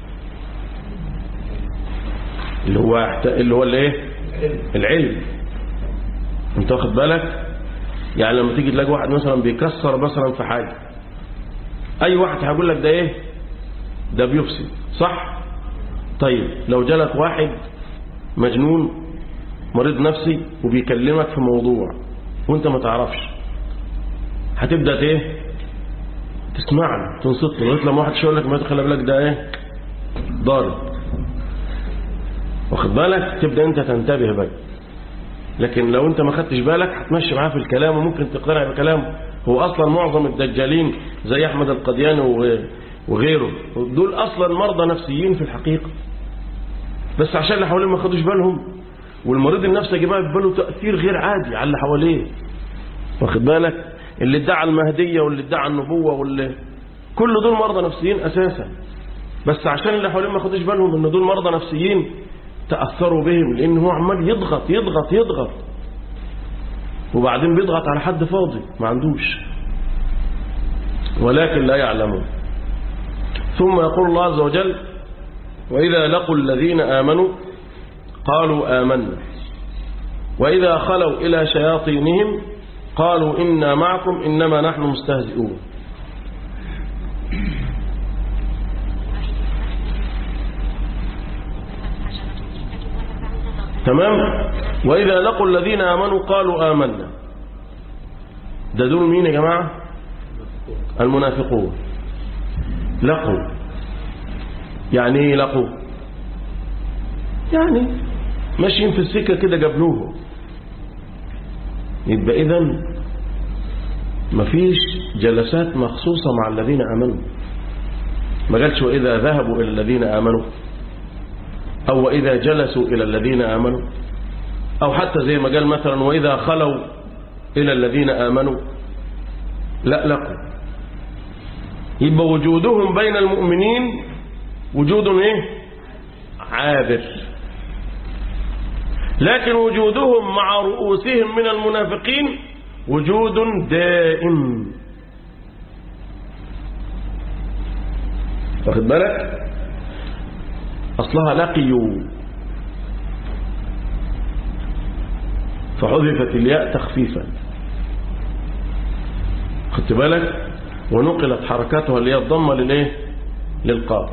اللي هو يحت... اللي هو الايه العلم انت واخد بالك يعني لما تيجي تلاقي واحد مثلا بيكسر مثلا في حاجه اي واحد هيقول لك ده ايه ده بيفسد صح طيب لو جالك واحد مجنون مريض نفسي وبيكلمك في موضوع وانت ما تعرفش هتبدا ايه تسمع له تنصت له لغايه لما واحد يقول لك ما تخلي بالك ده ايه ضارب واخد بالك تبدا انت تنتبه بقى لكن لو انت ما خدتش بالك هتمشي معاه في الكلام وممكن تقتنع بكلامه هو اصلا معظم الدجالين زي احمد القدياني وغيره دول اصلا مرضى نفسيين في الحقيقه بس عشان اللي حواليه ما خدوش بالهم والمريض النفسي يا جماعه باله تاثير غير عادي على اللي حواليه واخد بالك اللي ادعى المهديه واللي ادعى النبوه واللي كل دول مرضى نفسيين اساسا بس عشان اللي حواليه ما خدوش بالهم ان دول مرضى نفسيين تأثروا بهم لأن هو عمال يضغط يضغط يضغط وبعدين بيضغط على حد فاضي ما عندوش ولكن لا يعلمون ثم يقول الله عز وجل وإذا لقوا الذين آمنوا قالوا آمنا وإذا خلوا إلى شياطينهم قالوا إنا معكم إنما نحن مستهزئون تمام وإذا لقوا الذين آمنوا قالوا آمنا ده دول مين يا جماعة المنافقون لقوا يعني ايه لقوا يعني ماشيين في السكة كده جابلوه يبقى إذا مفيش جلسات مخصوصة مع الذين آمنوا ما قالش وإذا ذهبوا إلى الذين آمنوا أو وإذا جلسوا إلى الذين آمنوا أو حتى زي ما قال مثلا وإذا خلوا إلى الذين آمنوا لا لقوا يبقى وجودهم بين المؤمنين وجود ايه عابر لكن وجودهم مع رؤوسهم من المنافقين وجود دائم واخد بالك أصلها لقيوا فحذفت الياء تخفيفا خدت بالك ونقلت حركاتها اللي هي الضمه للايه للقاف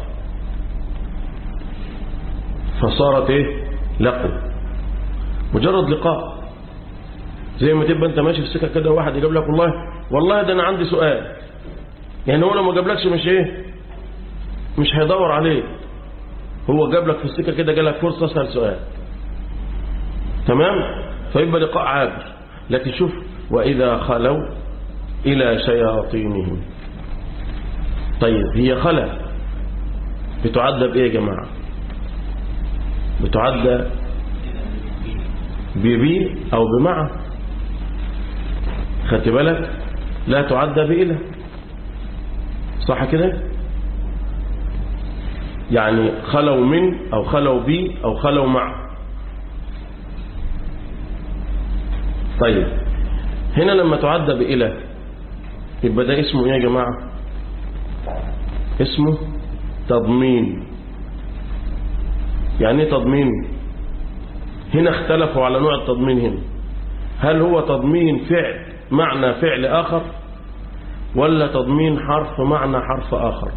فصارت ايه لقوا مجرد لقاء زي ما تبقى انت ماشي في السكه كده واحد يجيب لك والله والله ده انا عندي سؤال يعني هو لو ما جابلكش مش ايه مش هيدور عليه هو جاب لك في السكه كده جالك فرصه اسال سؤال تمام فيبقى لقاء عابر لكن شوف واذا خلوا الى شياطينهم طيب هي خلا بتعد بايه يا جماعه بتعد ببي او بمع خدت بالك لا تعد بإله صح كده يعني خلوا من أو خلوا بي أو خلوا مع طيب هنا لما تعد بإله يبقى ده اسمه ايه يا جماعة اسمه تضمين يعني ايه تضمين هنا اختلفوا على نوع التضمين هنا هل هو تضمين فعل معنى فعل آخر ولا تضمين حرف معنى حرف آخر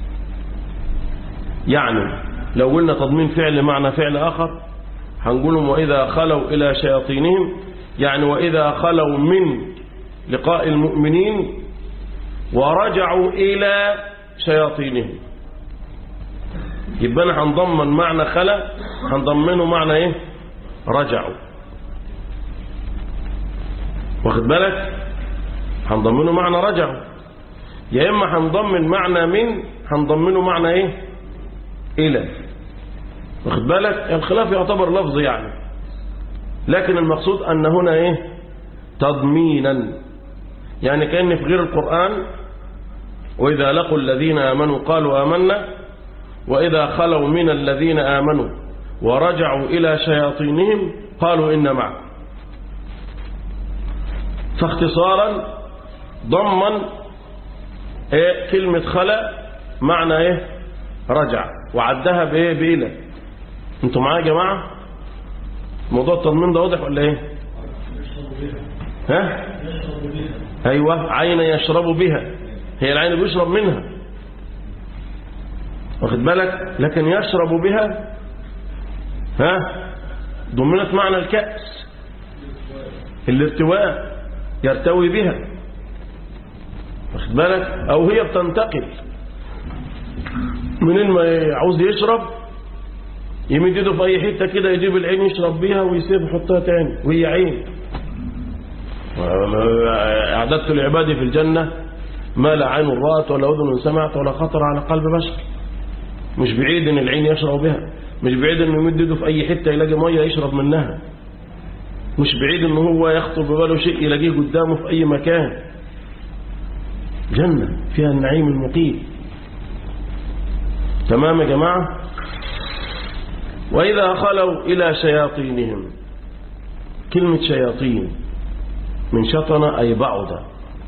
يعني لو قلنا تضمين فعل معنى فعل آخر هنقولهم وإذا خلوا إلى شياطينهم يعني وإذا خلوا من لقاء المؤمنين ورجعوا إلى شياطينهم يبقى أنا هنضمن معنى خلا هنضمنه معنى إيه رجعوا واخد بالك هنضمنه معنى رجعوا يا إما هنضمن معنى من هنضمنه معنى إيه إلى واخد بالك الخلاف يعتبر لفظ يعني لكن المقصود أن هنا إيه تضمينا يعني كأن في غير القرآن وإذا لقوا الذين آمنوا قالوا آمنا وإذا خلوا من الذين آمنوا ورجعوا إلى شياطينهم قالوا إن معكم فاختصارا ضمن إيه كلمة خلا معنى إيه رجع وعدها بإيه بإله انتوا معايا يا جماعة موضوع التضمين ده واضح ولا ايه ها ايوه عين يشرب بها هي العين بيشرب منها واخد بالك لكن يشرب بها ها ضمنت معنى الكأس الارتواء يرتوي بها واخد بالك او هي بتنتقل منين ما عاوز يشرب يمد ايده في اي حته كده يجيب العين يشرب بيها ويسيب يحطها تاني وهي عين اعددت لعبادي في الجنه ما لا عين رأت ولا اذن سمعت ولا خطر على قلب بشر مش بعيد ان العين يشرب بها مش بعيد انه يمد ايده في اي حته يلاقي ميه يشرب منها مش بعيد ان هو يخطر بباله شيء يلاقيه قدامه في اي مكان جنه فيها النعيم المقيم تمام يا جماعه وإذا خلوا إلى شياطينهم كلمة شياطين من شطن أي بعد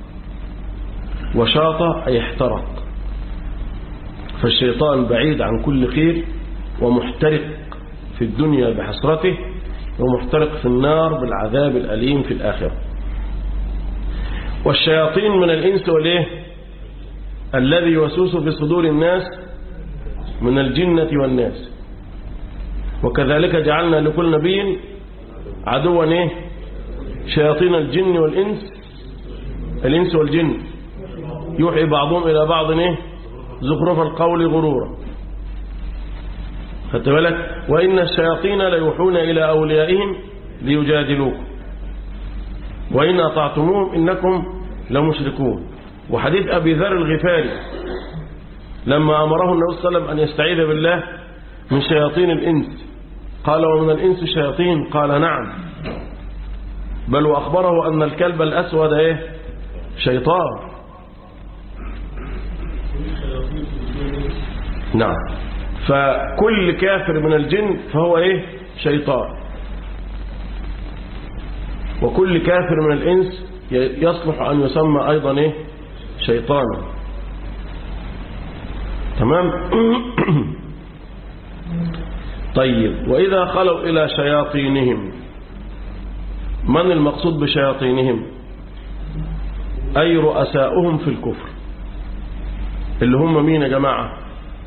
وشاط أي احترق فالشيطان بعيد عن كل خير ومحترق في الدنيا بحسرته ومحترق في النار بالعذاب الأليم في الآخرة والشياطين من الإنس والإيه الذي يوسوس في صدور الناس من الجنة والناس وكذلك جعلنا لكل نبي عدوا ايه شياطين الجن والإنس الإنس والجن يوحي بعضهم إلى بعض ايه زخرف القول غرورا خدت بالك وإن الشياطين ليوحون إلى أوليائهم ليجادلوكم وإن أطعتموهم إنكم لمشركون وحديث أبي ذر الغفاري لما أمره النبي صلى الله عليه وسلم أن يستعيذ بالله من شياطين الإنس قال ومن الإنس شياطين قال نعم بل وأخبره أن الكلب الأسود إيه شيطان نعم فكل كافر من الجن فهو إيه شيطان وكل كافر من الإنس يصلح أن يسمى أيضا إيه شيطانا تمام طيب وإذا خلوا إلى شياطينهم من المقصود بشياطينهم أي رؤساؤهم في الكفر اللي هم مين يا جماعة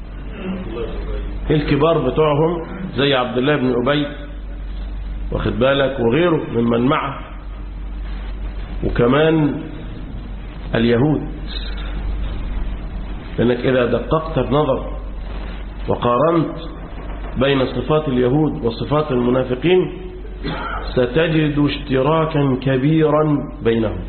الكبار بتوعهم زي عبد الله بن أبي واخد بالك وغيره ممن معه وكمان اليهود لأنك إذا دققت النظر وقارنت بين صفات اليهود وصفات المنافقين ستجد اشتراكا كبيرا بينهم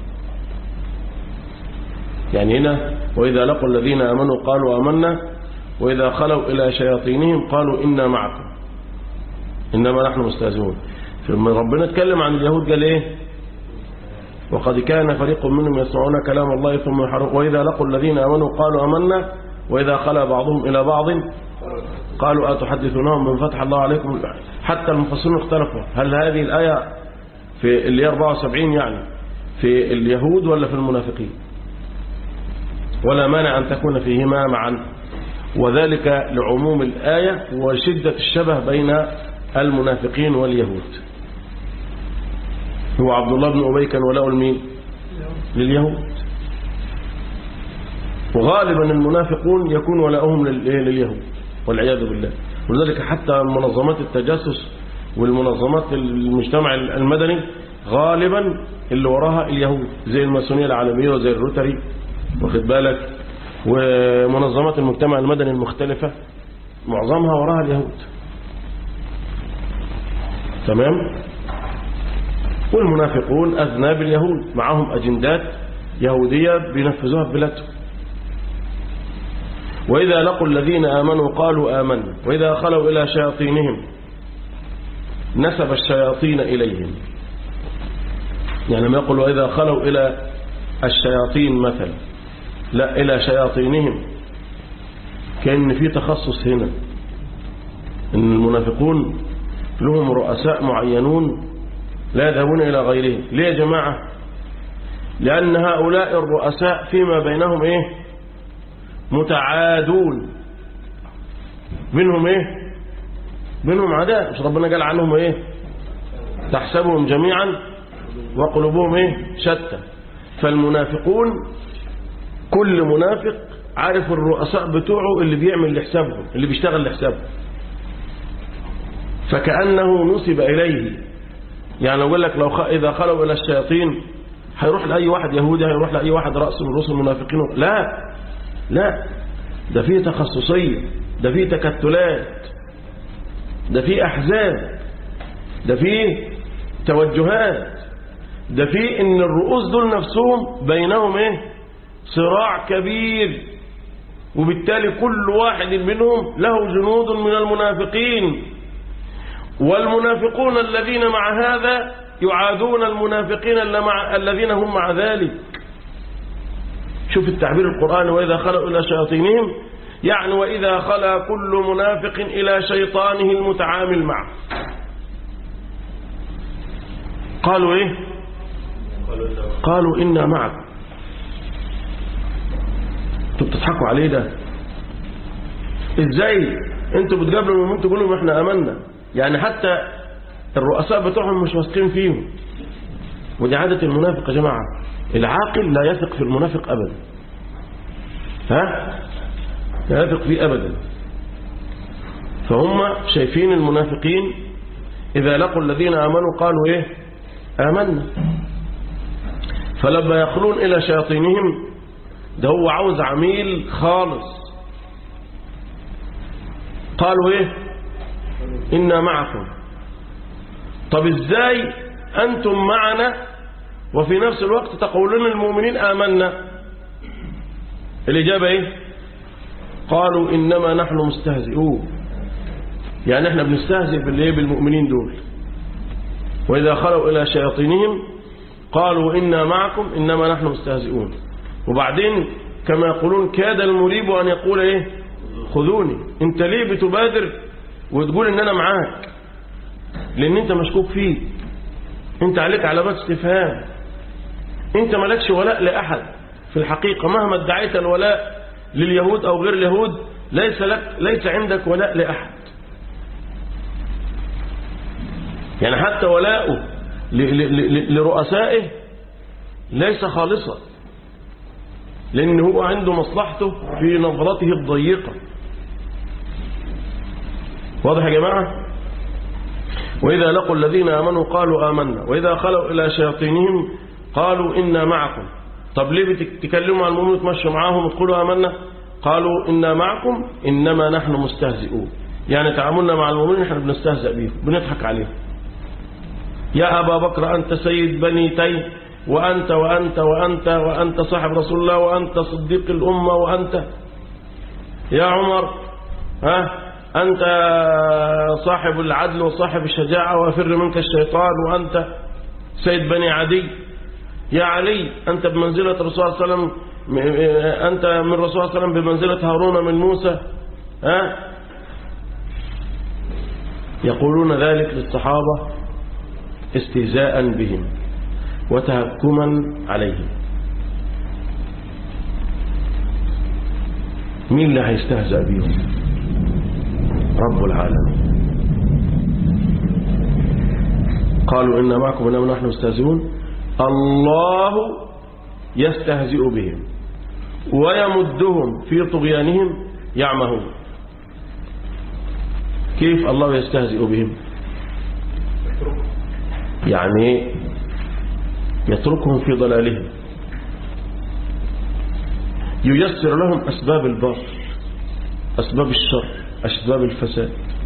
يعني هنا وإذا لقوا الذين آمنوا قالوا آمنا وإذا خلوا إلى شياطينهم قالوا إنا معكم إنما نحن مستهزئون لما ربنا اتكلم عن اليهود قال إيه وقد كان فريق منهم يسمعون كلام الله ثم يحرقون وإذا لقوا الذين آمنوا قالوا آمنا وإذا خلا بعضهم إلى بعض قالوا أتحدثونهم من فتح الله عليكم حتى المفسرون اختلفوا هل هذه الآية في اللي 74 يعني في اليهود ولا في المنافقين ولا مانع أن تكون فيهما معا وذلك لعموم الآية وشدة الشبه بين المنافقين واليهود هو عبد الله بن أبي كان ولاء المين لليهود وغالبا المنافقون يكون ولاؤهم لليهود والعياذ بالله ولذلك حتى منظمات التجسس والمنظمات المجتمع المدني غالبا اللي وراها اليهود زي الماسونية العالمية وزي الروتري واخد بالك ومنظمات المجتمع المدني المختلفة معظمها وراها اليهود تمام والمنافقون أذناب اليهود معهم أجندات يهودية بينفذوها في بلادهم وإذا لقوا الذين آمنوا قالوا آمنا وإذا خلوا إلى شياطينهم نسب الشياطين إليهم يعني ما يقول وإذا خلوا إلى الشياطين مثلا لا إلى شياطينهم كأن في تخصص هنا إن المنافقون لهم رؤساء معينون لا يذهبون إلى غيرهم ليه يا جماعة لأن هؤلاء الرؤساء فيما بينهم إيه متعادون منهم إيه منهم عداء مش ربنا قال عنهم إيه تحسبهم جميعا وقلوبهم إيه شتى فالمنافقون كل منافق عارف الرؤساء بتوعه اللي بيعمل لحسابهم اللي بيشتغل لحسابهم فكأنه نسب إليه يعني أقول لك لو خ... إذا خلوا إلى الشياطين هيروح لأي واحد يهودي هيروح لأي واحد رأس من رؤوس المنافقين لا لا ده فيه تخصصية ده فيه تكتلات ده فيه أحزاب ده فيه توجهات ده فيه إن الرؤوس دول نفسهم بينهم إيه صراع كبير وبالتالي كل واحد منهم له جنود من المنافقين والمنافقون الذين مع هذا يعادون المنافقين الذين هم مع ذلك شوف التعبير القرآن وإذا خلوا إلى شياطينهم يعني وإذا خلا كل منافق إلى شيطانه المتعامل معه قالوا إيه قالوا إنا معكم انتوا بتضحكوا عليه ده ازاي انتوا بتقابلوا المؤمنين تقولوا لهم احنا امنا يعني حتى الرؤساء بتوعهم مش واثقين فيهم ودي عادة المنافق يا جماعة العاقل لا يثق في المنافق ابدا ها لا يثق فيه ابدا فهم شايفين المنافقين إذا لقوا الذين آمنوا قالوا إيه آمنا فلما يخلون إلى شياطينهم ده هو عاوز عميل خالص قالوا إيه إنا معكم طب إزاي أنتم معنا وفي نفس الوقت تقولون المؤمنين آمنا الإجابة إيه قالوا إنما نحن مستهزئون يعني احنا بنستهزئ بالإيه بالمؤمنين دول وإذا خلوا إلى شياطينهم قالوا إنا معكم إنما نحن مستهزئون وبعدين كما يقولون كاد المريب أن يقول إيه خذوني انت ليه بتبادر وتقول ان انا معاك لان انت مشكوك فيه انت عليك علامات استفهام انت مالكش ولاء لاحد في الحقيقة مهما ادعيت الولاء لليهود او غير اليهود ليس لك ليس عندك ولاء لاحد يعني حتى ولاؤه لرؤسائه ليس خالصا لأن هو عنده مصلحته في نظرته الضيقة واضح يا جماعة وإذا لقوا الذين آمنوا قالوا آمنا وإذا خلوا إلى شياطينهم قالوا إنا معكم طب ليه بتتكلموا عن المؤمنين وتمشوا معاهم وتقولوا آمنا قالوا إنا معكم إنما نحن مستهزئون يعني تعاملنا مع المؤمنين نحن بنستهزئ بيهم بنضحك عليهم يا أبا بكر أنت سيد بني تيم وأنت وأنت وأنت وأنت صاحب رسول الله وأنت صديق الأمة وأنت يا عمر ها أنت صاحب العدل وصاحب الشجاعة وأفر منك الشيطان وأنت سيد بني عدي يا علي أنت بمنزلة الرسول صلى الله عليه وسلم أنت من الرسول صلى الله عليه وسلم بمنزلة هارون من موسى ها يقولون ذلك للصحابة استهزاء بهم وتهكما عليهم مين اللي هيستهزأ بهم رب العالمين قالوا إن معكم إنما نحن مستهزئون الله يستهزئ بهم ويمدهم في طغيانهم يعمهون كيف الله يستهزئ بهم يعني يتركهم في ضلالهم ييسر لهم أسباب البر أسباب الشر أسباب الفساد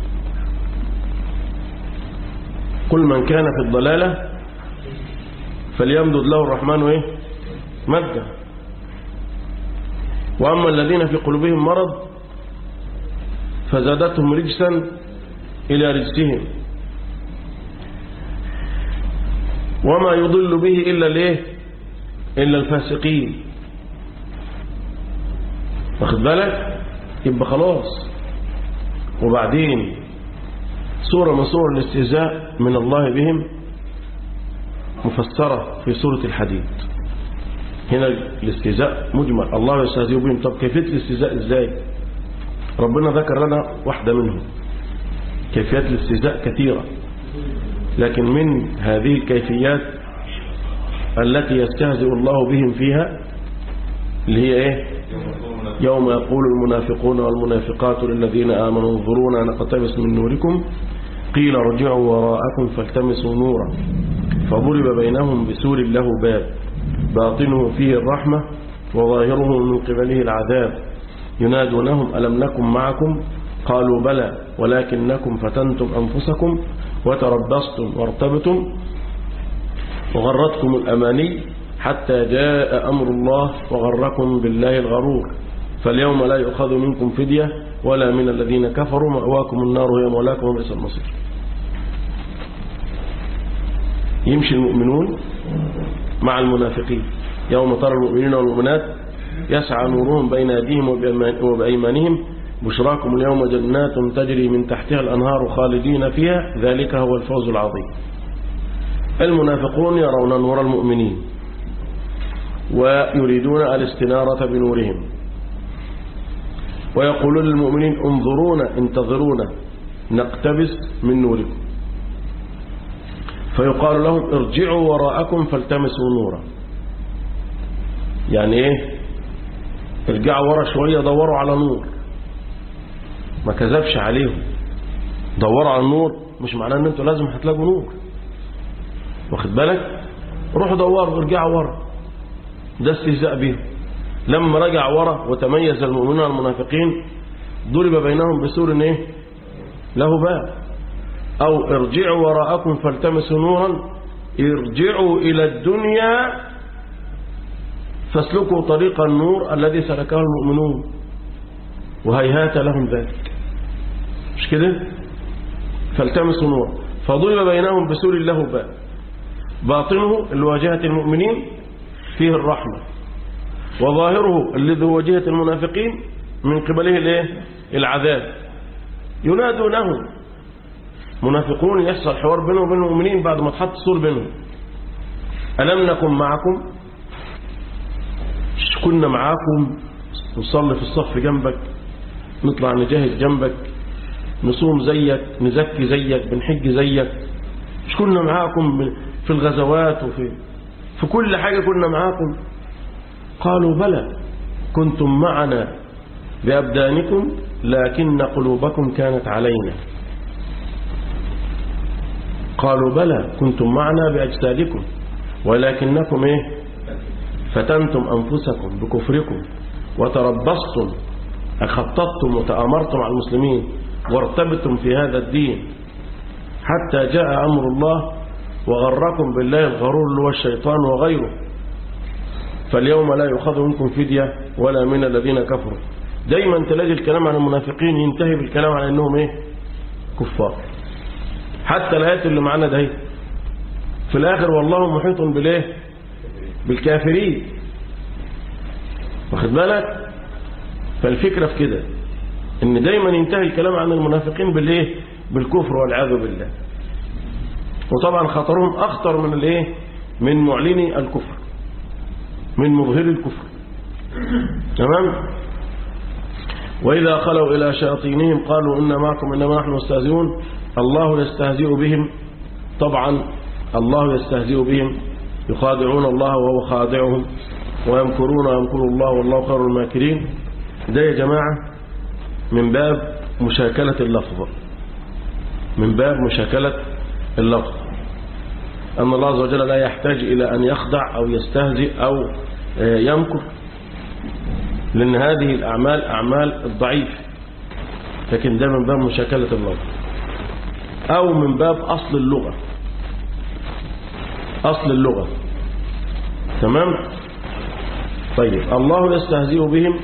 كل من كان في الضلالة فليمدد له الرحمن إيه؟ مدا وأما الذين في قلوبهم مرض فزادتهم رجسا إلى رجسهم وما يضل به إلا الايه إلا الفاسقين واخد بالك يبقى خلاص وبعدين صورة من صور الاستهزاء من الله بهم مفسرة في سورة الحديد هنا الاستهزاء مجمل الله يستهزئ بهم طب كيفية الاستهزاء ازاي ربنا ذكر لنا واحدة منهم كيفيات الاستهزاء كثيرة لكن من هذه الكيفيات التي يستهزئ الله بهم فيها اللي هي ايه يوم يقول المنافقون والمنافقات للذين آمنوا انظرونا نقتبس من نوركم قيل ارجعوا وراءكم فالتمسوا نورا فضرب بينهم بسور له باب باطنه فيه الرحمة وظاهره من قبله العذاب ينادونهم ألم نكن معكم قالوا بلى ولكنكم فتنتم أنفسكم وتربصتم وارتبتم وغرتكم الأماني حتى جاء أمر الله وغركم بالله الغرور فاليوم لا يؤخذ منكم فدية ولا من الذين كفروا مأواكم النار هي مولاكم وبئس المصير يمشي المؤمنون مع المنافقين يوم ترى المؤمنين والمؤمنات يسعى نورهم بين أيديهم وبأيمانهم بشراكم اليوم جنات تجري من تحتها الأنهار خالدين فيها ذلك هو الفوز العظيم المنافقون يرون نور المؤمنين ويريدون الاستنارة بنورهم ويقولون للمؤمنين انظرونا انتظرونا نقتبس من نوركم فيقال لهم ارجعوا وراءكم فالتمسوا نورا يعني ايه ارجعوا ورا شوية دوروا على نور ما كذبش عليهم دوروا على النور مش معناه ان انتوا لازم هتلاقوا نور واخد بالك روحوا دوروا ارجعوا ورا ده استهزاء بهم لما رجع ورا وتميز المؤمنون المنافقين ضرب بينهم بسور ايه له باب او ارجعوا وراءكم فالتمسوا نورا ارجعوا الى الدنيا فاسلكوا طريق النور الذي سلكه المؤمنون وهيهات لهم ذلك مش كده فالتمسوا نورا فضرب بينهم بسور له باب باطنه اللي واجهة المؤمنين فيه الرحمة وظاهره الذي هو وجهة المنافقين من قبله الايه العذاب ينادونهم منافقون يحصل حوار بينهم وبين المؤمنين بعد ما تحط السور بينهم ألم نكن معكم مش كنا معاكم نصلي في الصف جنبك نطلع نجاهد جنبك نصوم زيك نزكي زيك بنحج زيك مش كنا معاكم في الغزوات وفي في كل حاجة كنا معاكم قالوا بلى كنتم معنا بأبدانكم لكن قلوبكم كانت علينا قالوا بلى كنتم معنا بأجسادكم ولكنكم إيه فتنتم أنفسكم بكفركم وتربصتم أخططتم وتآمرتم على المسلمين وارتبتم في هذا الدين حتى جاء أمر الله وغركم بالله الغرور اللي هو الشيطان وغيره فاليوم لا يؤخذ منكم فدية ولا من الذين كفروا دايما تلاقي الكلام عن المنافقين ينتهي بالكلام على انهم ايه كفار حتى الايات اللي معانا ده في الاخر والله محيط بالايه بالكافرين واخد بالك فالفكرة في كده ان دايما ينتهي الكلام عن المنافقين بالايه بالكفر والعياذ بالله وطبعا خطرهم اخطر من الايه من معلني الكفر من مظهر الكفر تمام وإذا خلوا إلى شياطينهم قالوا إن معكم إنما نحن مستهزئون الله يستهزئ بهم طبعا الله يستهزئ بهم يخادعون الله وهو خادعهم ويمكرون ويمكر الله والله خير الماكرين ده يا جماعة من باب مشاكلة اللفظ من باب مشاكلة اللفظ أن الله عز وجل لا يحتاج إلى أن يخدع أو يستهزئ أو يمكر لأن هذه الأعمال أعمال الضعيف لكن ده من باب مشاكلة اللفظ أو من باب أصل اللغة أصل اللغة تمام طيب الله يستهزئ بهم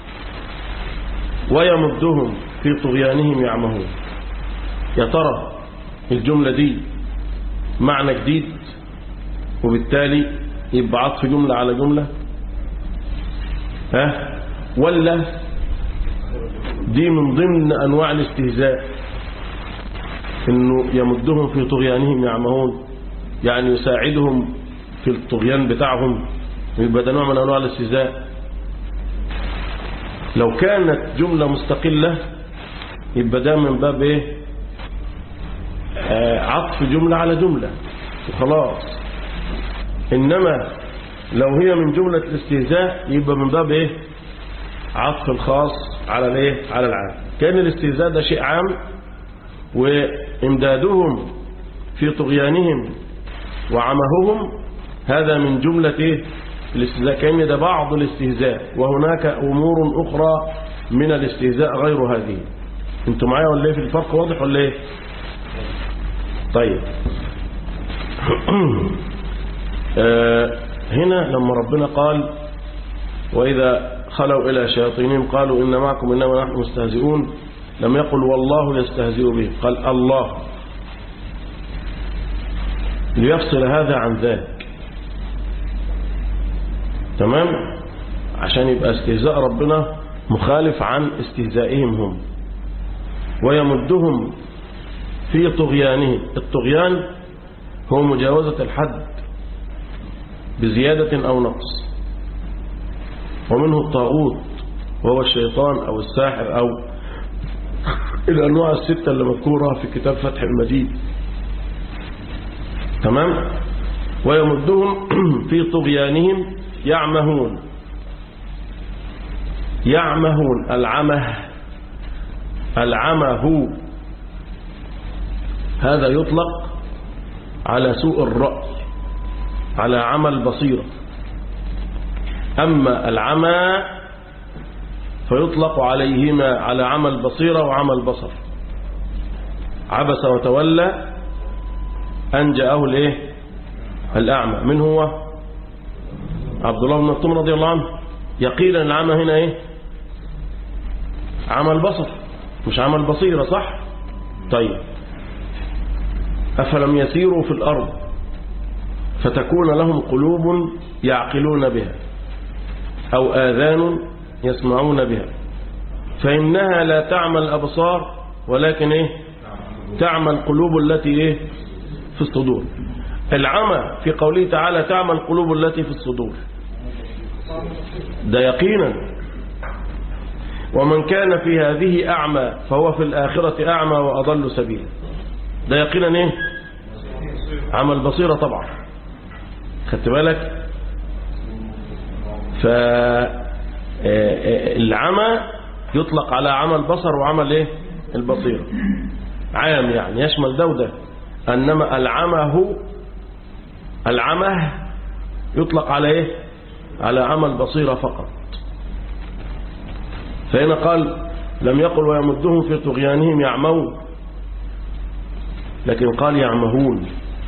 ويمدهم في طغيانهم يعمهون يا ترى الجملة دي معنى جديد وبالتالي يبقى عطف جملة على جملة ها ولا دي من ضمن أنواع الاستهزاء انه يمدهم في طغيانهم يعمهون يعني يساعدهم في الطغيان بتاعهم يبقى ده نوع من أنواع الاستهزاء لو كانت جملة مستقلة يبقى ده من باب ايه آه عطف جملة على جملة وخلاص إنما لو هي من جملة الاستهزاء يبقى من باب ايه عطف الخاص على الايه على العام كان الاستهزاء ده شيء عام وامدادهم في طغيانهم وعمههم هذا من جملة ايه الاستهزاء كأن ده بعض الاستهزاء وهناك أمور أخرى من الاستهزاء غير هذه انتوا معايا ولا ايه في الفرق واضح ولا ايه طيب آه هنا لما ربنا قال وإذا خلوا إلى شياطينهم قالوا إن معكم إنما نحن مستهزئون لم يقل والله يستهزئ بهم قال الله ليفصل هذا عن ذاك تمام عشان يبقى استهزاء ربنا مخالف عن استهزائهم هم ويمدهم في طغيانهم الطغيان هو مجاوزة الحد بزيادة أو نقص ومنه الطاغوت وهو الشيطان أو الساحر أو الأنواع الستة اللي مذكورة في كتاب فتح المجيد تمام ويمدهم في طغيانهم يعمهون يعمهون العمه العمه هذا يطلق على سوء الرأي على عمى البصيرة أما العمى فيطلق عليهما على عمى البصيرة وعمى البصر عبس وتولى أن جاءه الإيه الأعمى من هو عبد الله بن مكتوم رضي الله عنه يقينا العمى هنا إيه عمى البصر مش عمى البصيرة صح طيب أفلم يسيروا في الأرض فتكون لهم قلوب يعقلون بها أو آذان يسمعون بها فإنها لا تعمى الأبصار ولكن إيه تعمى القلوب التي إيه في الصدور العمى في قوله تعالى تعمى القلوب التي في الصدور ده يقينا ومن كان في هذه أعمى فهو في الآخرة أعمى وأضل سبيلا ده يقينا إيه عمى البصيرة طبعا خدت بالك فالعمى يطلق على عمى البصر وعمى الايه البصيرة عام يعني يشمل ده وده انما العمى هو العمى يطلق على ايه على عمى البصيرة فقط فهنا قال لم يقل ويمدهم في طغيانهم يعمون لكن قال يعمهون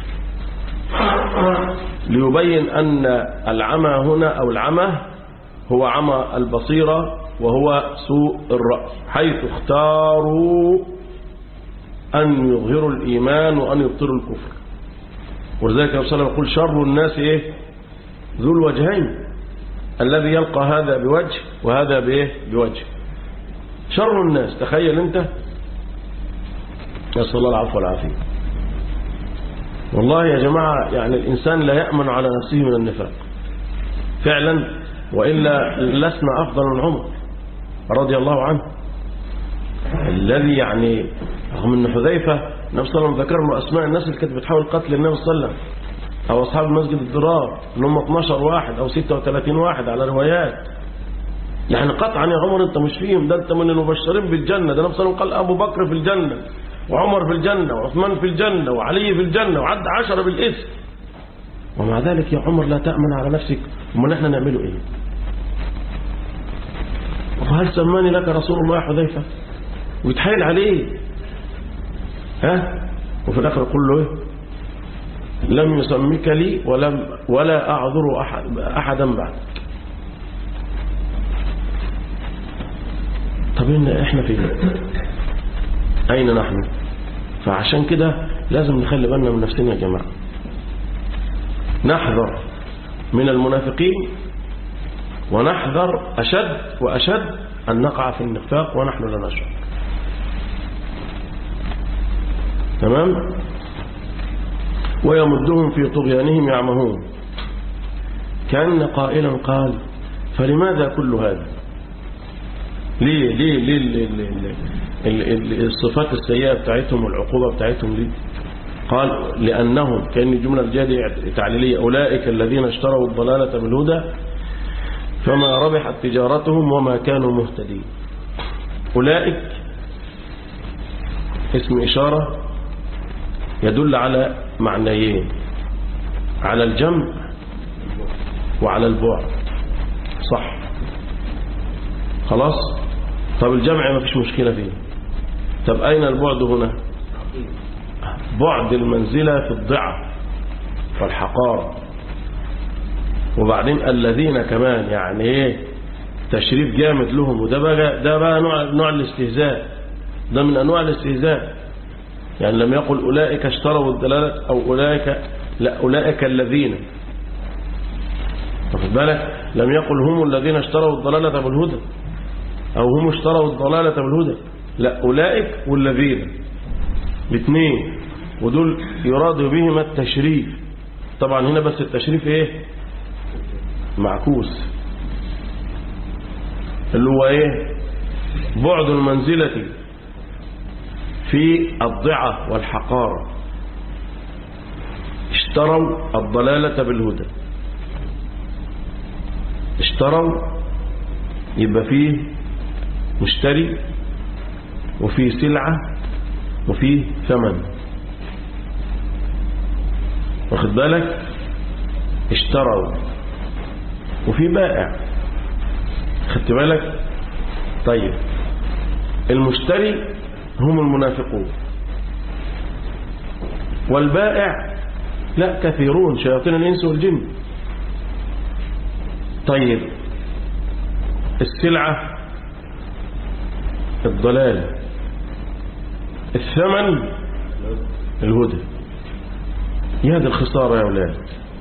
ليبين أن العمى هنا أو العمى هو عمى البصيرة وهو سوء الرأي حيث اختاروا أن يظهروا الإيمان وأن يبطلوا الكفر ولذلك الرسول صلى الله عليه وسلم يقول شر الناس إيه ذو الوجهين الذي يلقى هذا بوجه وهذا بإيه بوجه شر الناس تخيل أنت نسأل الله العفو والعافية والله يا جماعة يعني الإنسان لا يأمن على نفسه من النفاق فعلا وإلا لسنا أفضل من عمر رضي الله عنه الذي يعني رغم أن حذيفة النبي صلى الله عليه وسلم ذكر له أسماء الناس اللي كانت بتحاول قتل النبي صلى الله عليه وسلم أو أصحاب المسجد الضرار اللي هم 12 واحد أو 36 واحد على روايات يعني قطعا يا عمر أنت مش فيهم ده أنت من المبشرين بالجنة ده النبي صلى الله عليه وسلم قال أبو بكر في الجنة وعمر في الجنة وعثمان في الجنة وعلي في الجنة وعد عشرة بالاسم ومع ذلك يا عمر لا تأمن على نفسك امال احنا نعمله ايه وهل سماني لك رسول الله يا حذيفة ويتحايل عليه ها وفي الاخر يقول له ايه لم يسمك لي ولم ولا اعذر أحد احدا بعدك طب إن احنا فين اين نحن فعشان كده لازم نخلي بالنا من نفسنا يا جماعه نحذر من المنافقين ونحذر أشد وأشد أن نقع في النفاق ونحن لا نشعر تمام ويمدهم في طغيانهم يعمهون كأن قائلا قال فلماذا كل هذا ليه ليه ليه, ليه, ليه, ليه, ليه الصفات السيئة بتاعتهم والعقوبة بتاعتهم ليه قال لأنهم كأن الجملة الجاية تعليلية أولئك الذين اشتروا الضلالة بالهدى فما ربحت تجارتهم وما كانوا مهتدين أولئك اسم إشارة يدل على معنيين على الجمع وعلى البعد صح خلاص طب الجمع ما فيش مشكلة فيه طب أين البعد هنا بعد المنزلة في الضعف والحقارة وبعدين الذين كمان يعني ايه تشريف جامد لهم وده بقى ده بقى نوع نوع الاستهزاء ده من انواع الاستهزاء يعني لم يقل اولئك اشتروا الدلاله او اولئك لا اولئك الذين واخد بالك لم يقل هم الذين اشتروا الضلاله بالهدى او هم اشتروا الضلاله بالهدى لا اولئك والذين الاثنين ودول يراد بهما التشريف طبعا هنا بس التشريف ايه معكوس اللي هو ايه بعد المنزلة في الضعة والحقارة اشتروا الضلالة بالهدى اشتروا يبقى فيه مشتري وفيه سلعة وفيه ثمن واخد بالك اشتروا وفي بائع خدت بالك طيب المشتري هم المنافقون والبائع لا كثيرون شياطين الإنس والجن طيب السلعة الضلال الثمن الهدى يا هذه الخسارة يا أولاد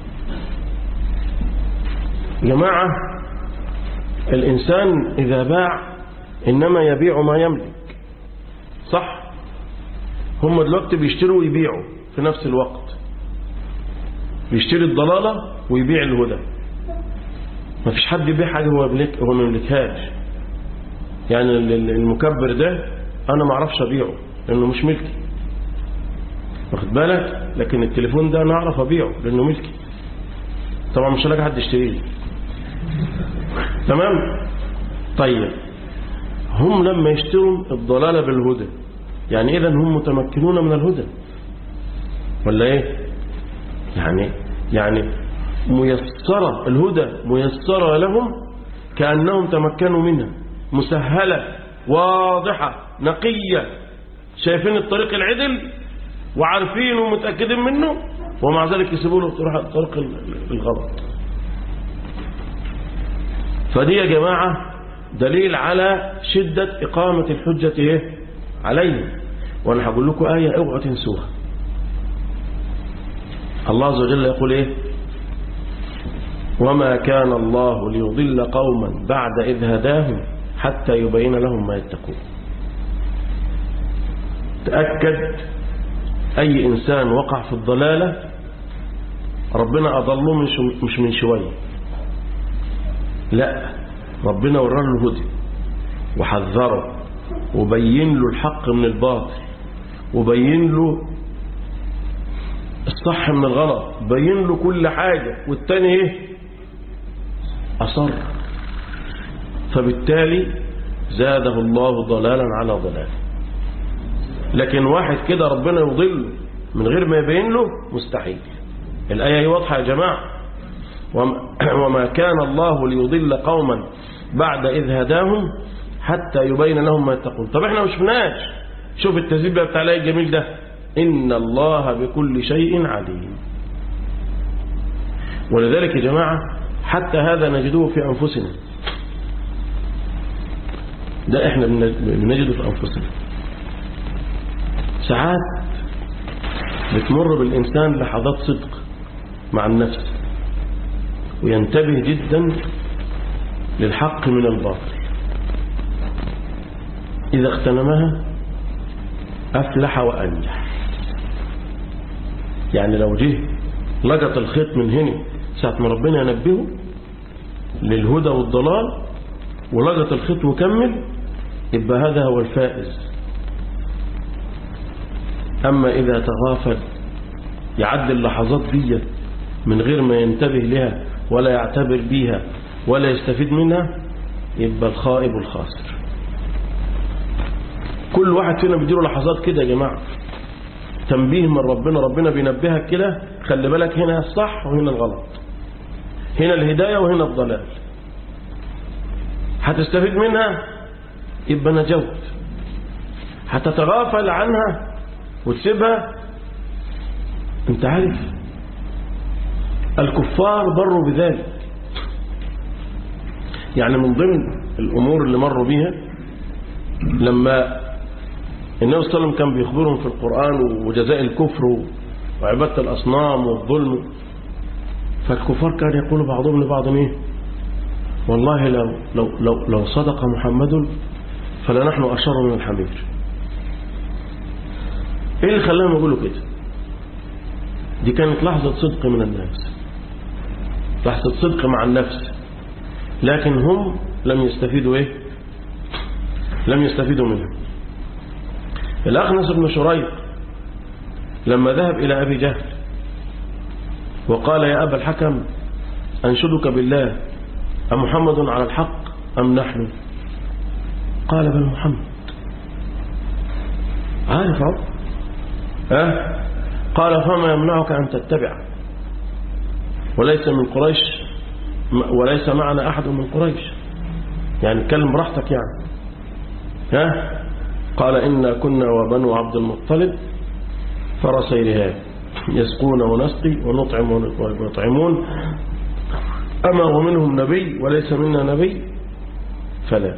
جماعة الإنسان إذا باع إنما يبيع ما يملك صح هم دلوقتي بيشتروا ويبيعوا في نفس الوقت بيشتري الضلالة ويبيع الهدى ما فيش حد يبيع حاجة هو يملك هو ما يملكهاش يعني المكبر ده أنا ما اعرفش أبيعه لأنه مش ملكي واخد بالك لكن التليفون ده أنا أعرف أبيعه لأنه ملكي طبعا مش هلاقي حد يشتريه تمام طيب هم لما يشتروا الضلالة بالهدى يعني إذا هم متمكنون من الهدى ولا إيه يعني يعني ميسرة الهدى ميسرة لهم كأنهم تمكنوا منها مسهلة واضحة نقية شايفين الطريق العدل وعارفين ومتأكدين منه ومع ذلك يسيبوا له الطريق الغلط فدي يا جماعة دليل على شدة إقامة الحجة إيه؟ عليهم وأنا هقول لكم آية اوعوا تنسوها الله عز وجل يقول إيه وما كان الله ليضل قوما بعد إذ هداهم حتى يبين لهم ما يتقون تأكد أي إنسان وقع في الضلالة ربنا أضله مش من شوية لا ربنا وراه الهدى وحذره وبين له الحق من الباطل وبين له الصح من الغلط بين له كل حاجة والتاني ايه أصر فبالتالي زاده الله ضلالا على ضلال لكن واحد كده ربنا يضله من غير ما يبين له مستحيل الآية واضحة يا جماعة وما كان الله ليضل قوما بعد إذ هداهم حتى يبين لهم ما يتقون طب احنا مش شفناش شوف التزيد بقى بتاع الآية الجميل ده إن الله بكل شيء عليم ولذلك يا جماعة حتى هذا نجده في أنفسنا ده احنا بنجده في أنفسنا ساعات بتمر بالإنسان لحظات صدق مع النفس وينتبه جدا للحق من الباطل إذا اغتنمها أفلح وأنجح يعني لو جه لقط الخيط من هنا ساعة ما ربنا ينبهه للهدى والضلال ولقط الخيط وكمل يبقى هذا هو الفائز أما إذا تغافل يعدي اللحظات دي من غير ما ينتبه لها ولا يعتبر بيها ولا يستفيد منها يبقى الخائب الخاسر كل واحد فينا بيديله لحظات كده يا جماعة تنبيه من ربنا ربنا بينبهك كده خلي بالك هنا الصح وهنا الغلط هنا الهداية وهنا الضلال هتستفيد منها يبقى نجوت هتتغافل عنها وتسيبها انت عارف الكفار مروا بذلك يعني من ضمن الأمور اللي مروا بيها لما النبي صلى الله عليه وسلم كان بيخبرهم في القرآن وجزاء الكفر وعبادة الأصنام والظلم فالكفار كان يقول بعضهم لبعض ايه والله لو, لو, لو, لو صدق محمد فلنحن أشر من الحمير ايه اللي خلاهم يقولوا كده دي كانت لحظة صدق من الناس لحظة صدق مع النفس لكن هم لم يستفيدوا ايه لم يستفيدوا منها الأخنس بن شريق لما ذهب إلى أبي جهل وقال يا أبا الحكم أنشدك بالله أمحمد على الحق أم نحن قال بل محمد عارف أه؟ قال فما يمنعك أن تتبع وليس من قريش وليس معنا أحد من قريش يعني اتكلم براحتك يعني ها قال إنا كنا وبنو عبد المطلب فرسي رهاب يسقون ونسقي ونطعم ويطعمون أما هو منهم نبي وليس منا نبي فلا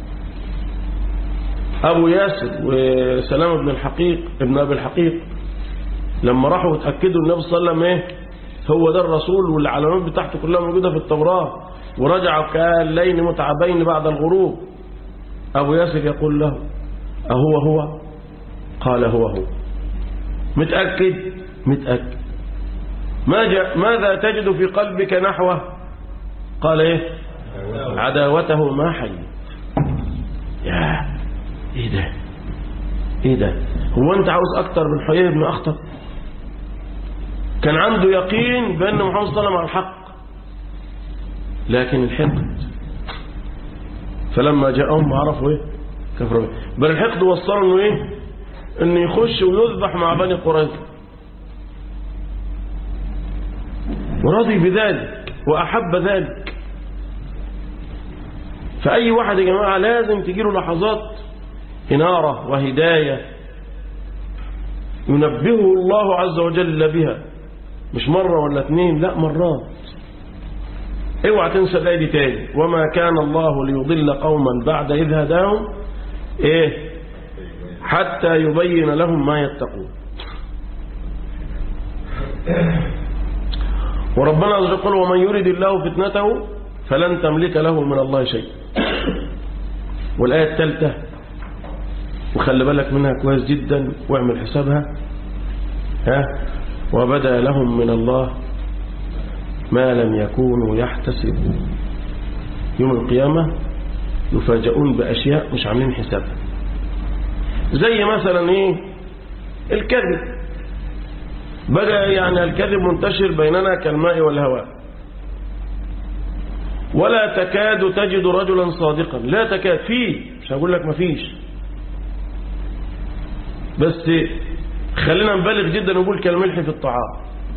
أبو ياسر وسلام بن الحقيق ابن أبي الحقيق لما راحوا اتأكدوا النبي صلى الله عليه وسلم إيه هو ده الرسول والعلامات بتاعته كلها موجودة في التوراة ورجعوا كالليل متعبين بعد الغروب أبو ياسر يقول له أهو هو قال هو هو متأكد متأكد ما جاء ماذا تجد في قلبك نحوه قال ايه عداوته ما حي يا ايه ده ايه ده هو انت عاوز اكتر من حيي بن اخطب كان عنده يقين بان محمد صلى الله عليه وسلم على الحق لكن الحقد فلما جاءهم عرفوا ايه كفروا بل الحقد وصلوا انه ايه انه يخش ويذبح مع بني قريظه ورضي بذلك وأحب ذلك فأي واحد يا جماعة لازم تجيله لحظات إنارة وهداية ينبهه الله عز وجل بها مش مرة ولا اثنين لا مرات اوعى تنسى الآية دي تاني وما كان الله ليضل قوما بعد إذ هداهم إيه حتى يبين لهم ما يتقون وربنا عز وجل يقول ومن يريد الله فتنته فلن تملك له من الله شيء والآية الثالثة وخلي بالك منها كويس جدا واعمل حسابها ها وبدا لهم من الله ما لم يكونوا يحتسبون يوم القيامة يفاجئون بأشياء مش عاملين حسابها زي مثلا ايه الكذب بدأ يعني الكذب منتشر بيننا كالماء والهواء ولا تكاد تجد رجلا صادقا لا تكاد فيه مش هقول لك مفيش بس خلينا نبالغ جدا ونقول كالملح في الطعام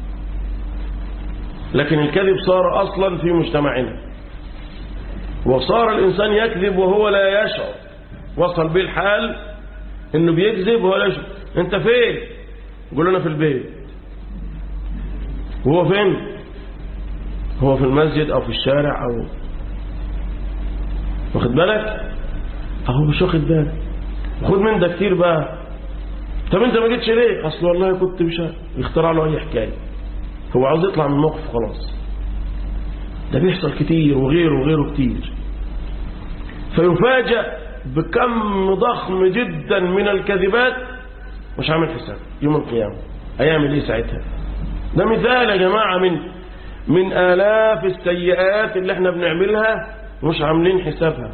لكن الكذب صار أصلا في مجتمعنا وصار الإنسان يكذب وهو لا يشعر وصل به الحال انه بيكذب وهو لا يشعر انت فين يقول انا في البيت وهو فين هو في المسجد او في الشارع او واخد بالك اهو مش واخد بالك خد من ده كتير بقى طب انت ما جيتش ليه اصل والله كنت مش يخترع له اي حكايه هو عاوز يطلع من الموقف خلاص ده بيحصل كتير وغيره وغيره كتير فيفاجأ بكم ضخم جدا من الكذبات مش عامل حساب يوم القيامة هيعمل ايه ساعتها ده مثال يا جماعة من من آلاف السيئات اللي احنا بنعملها مش عاملين حسابها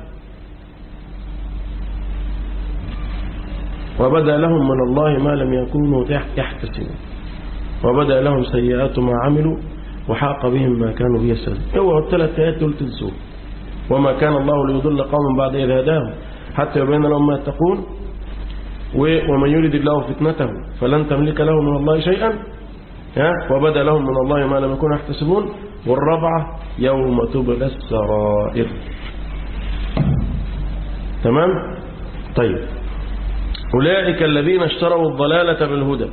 وبدا لهم من الله ما لم يكونوا يحتسبون وبدا لهم سيئات ما عملوا وحاق بهم ما كانوا به يستهزئون اوعوا الثلاث ايات دول تنسوه وما كان الله ليضل قوما بعد إذ هداهم حتى يبين لهم ما يتقون ومن يريد الله فتنته فلن تملك له من الله شيئا وبدا لهم من الله ما لم يكونوا يحتسبون والرابعة يوم تبلى السرائر تمام طيب أولئك الذين اشتروا الضلالة بالهدى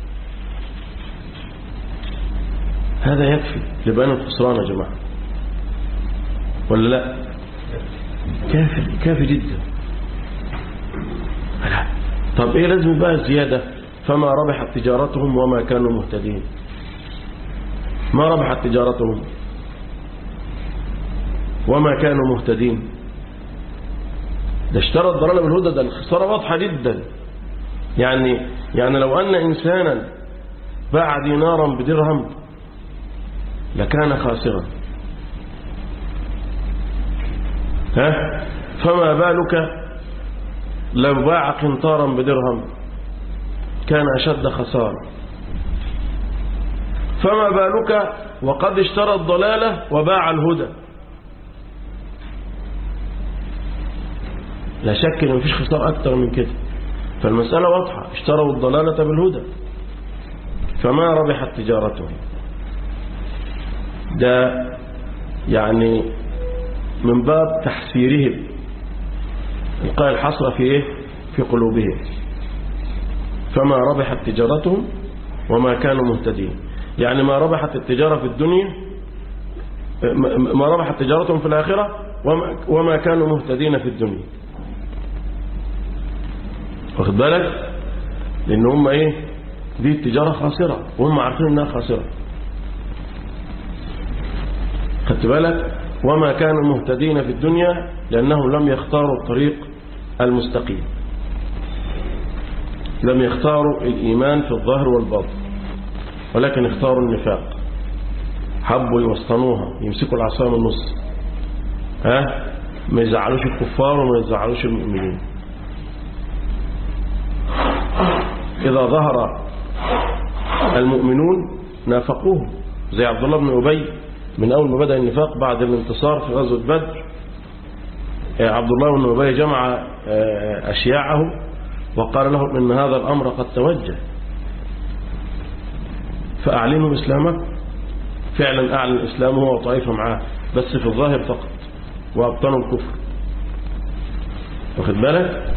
هذا يكفي لبيان الخسران يا جماعة ولا لا كافي كافي جدا طب ايه لازم بقى زيادة فما ربحت تجارتهم وما كانوا مهتدين ما ربحت تجارتهم وما كانوا مهتدين ده اشترى الضلالة بالهدى ده الخسارة واضحة جدا يعني يعني لو أن إنسانا باع دينارا بدرهم لكان خاسرا ها فما بالك لو باع قنطارا بدرهم كان أشد خسارة فما بالك وقد اشترى الضلالة وباع الهدى لا شك ان مفيش خسارة أكتر من كده فالمسألة واضحة اشتروا الضلالة بالهدى فما ربحت تجارتهم ده يعني من باب تحسيرهم القاء الحسرة في إيه؟ في قلوبهم فما ربحت تجارتهم وما كانوا مهتدين يعني ما ربحت التجارة في الدنيا ما ربحت تجارتهم في الآخرة وما, وما كانوا مهتدين في الدنيا واخد بالك لأن هم إيه دي التجارة خاسرة وهم عارفين إنها خاسرة خدت بالك وما كانوا مهتدين في الدنيا لأنهم لم يختاروا الطريق المستقيم لم يختاروا الإيمان في الظاهر والباطن ولكن اختاروا النفاق حبوا يوسطنوها يمسكوا العصا من النص ها ما يزعلوش الكفار وما يزعلوش المؤمنين إذا ظهر المؤمنون نافقوه زي عبد الله بن أبي من أول ما بدأ النفاق بعد الانتصار في غزوة بدر عبد الله بن أبي جمع أشياعه وقال لهم إن هذا الأمر قد توجه فأعلنوا إسلامه فعلا أعلن إسلامه وطائفة معاه بس في الظاهر فقط وأبطنوا الكفر واخد بالك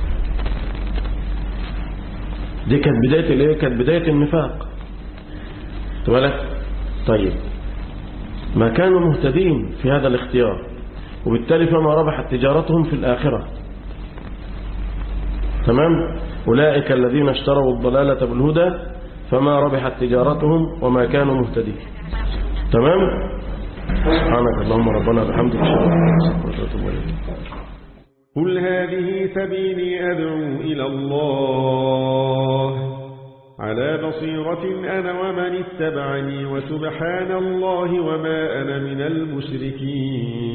دي كانت بداية الايه كانت بداية النفاق بالك طيب ما كانوا مهتدين في هذا الاختيار وبالتالي فما ربحت تجارتهم في الآخرة تمام أولئك الذين اشتروا الضلالة بالهدى فما ربحت تجارتهم وما كانوا مهتدين تمام سبحانك اللهم ربنا بحمدك قل هذه سبيلي أدعو إلى الله على بصيرة أنا ومن اتبعني وسبحان الله وما أنا من المشركين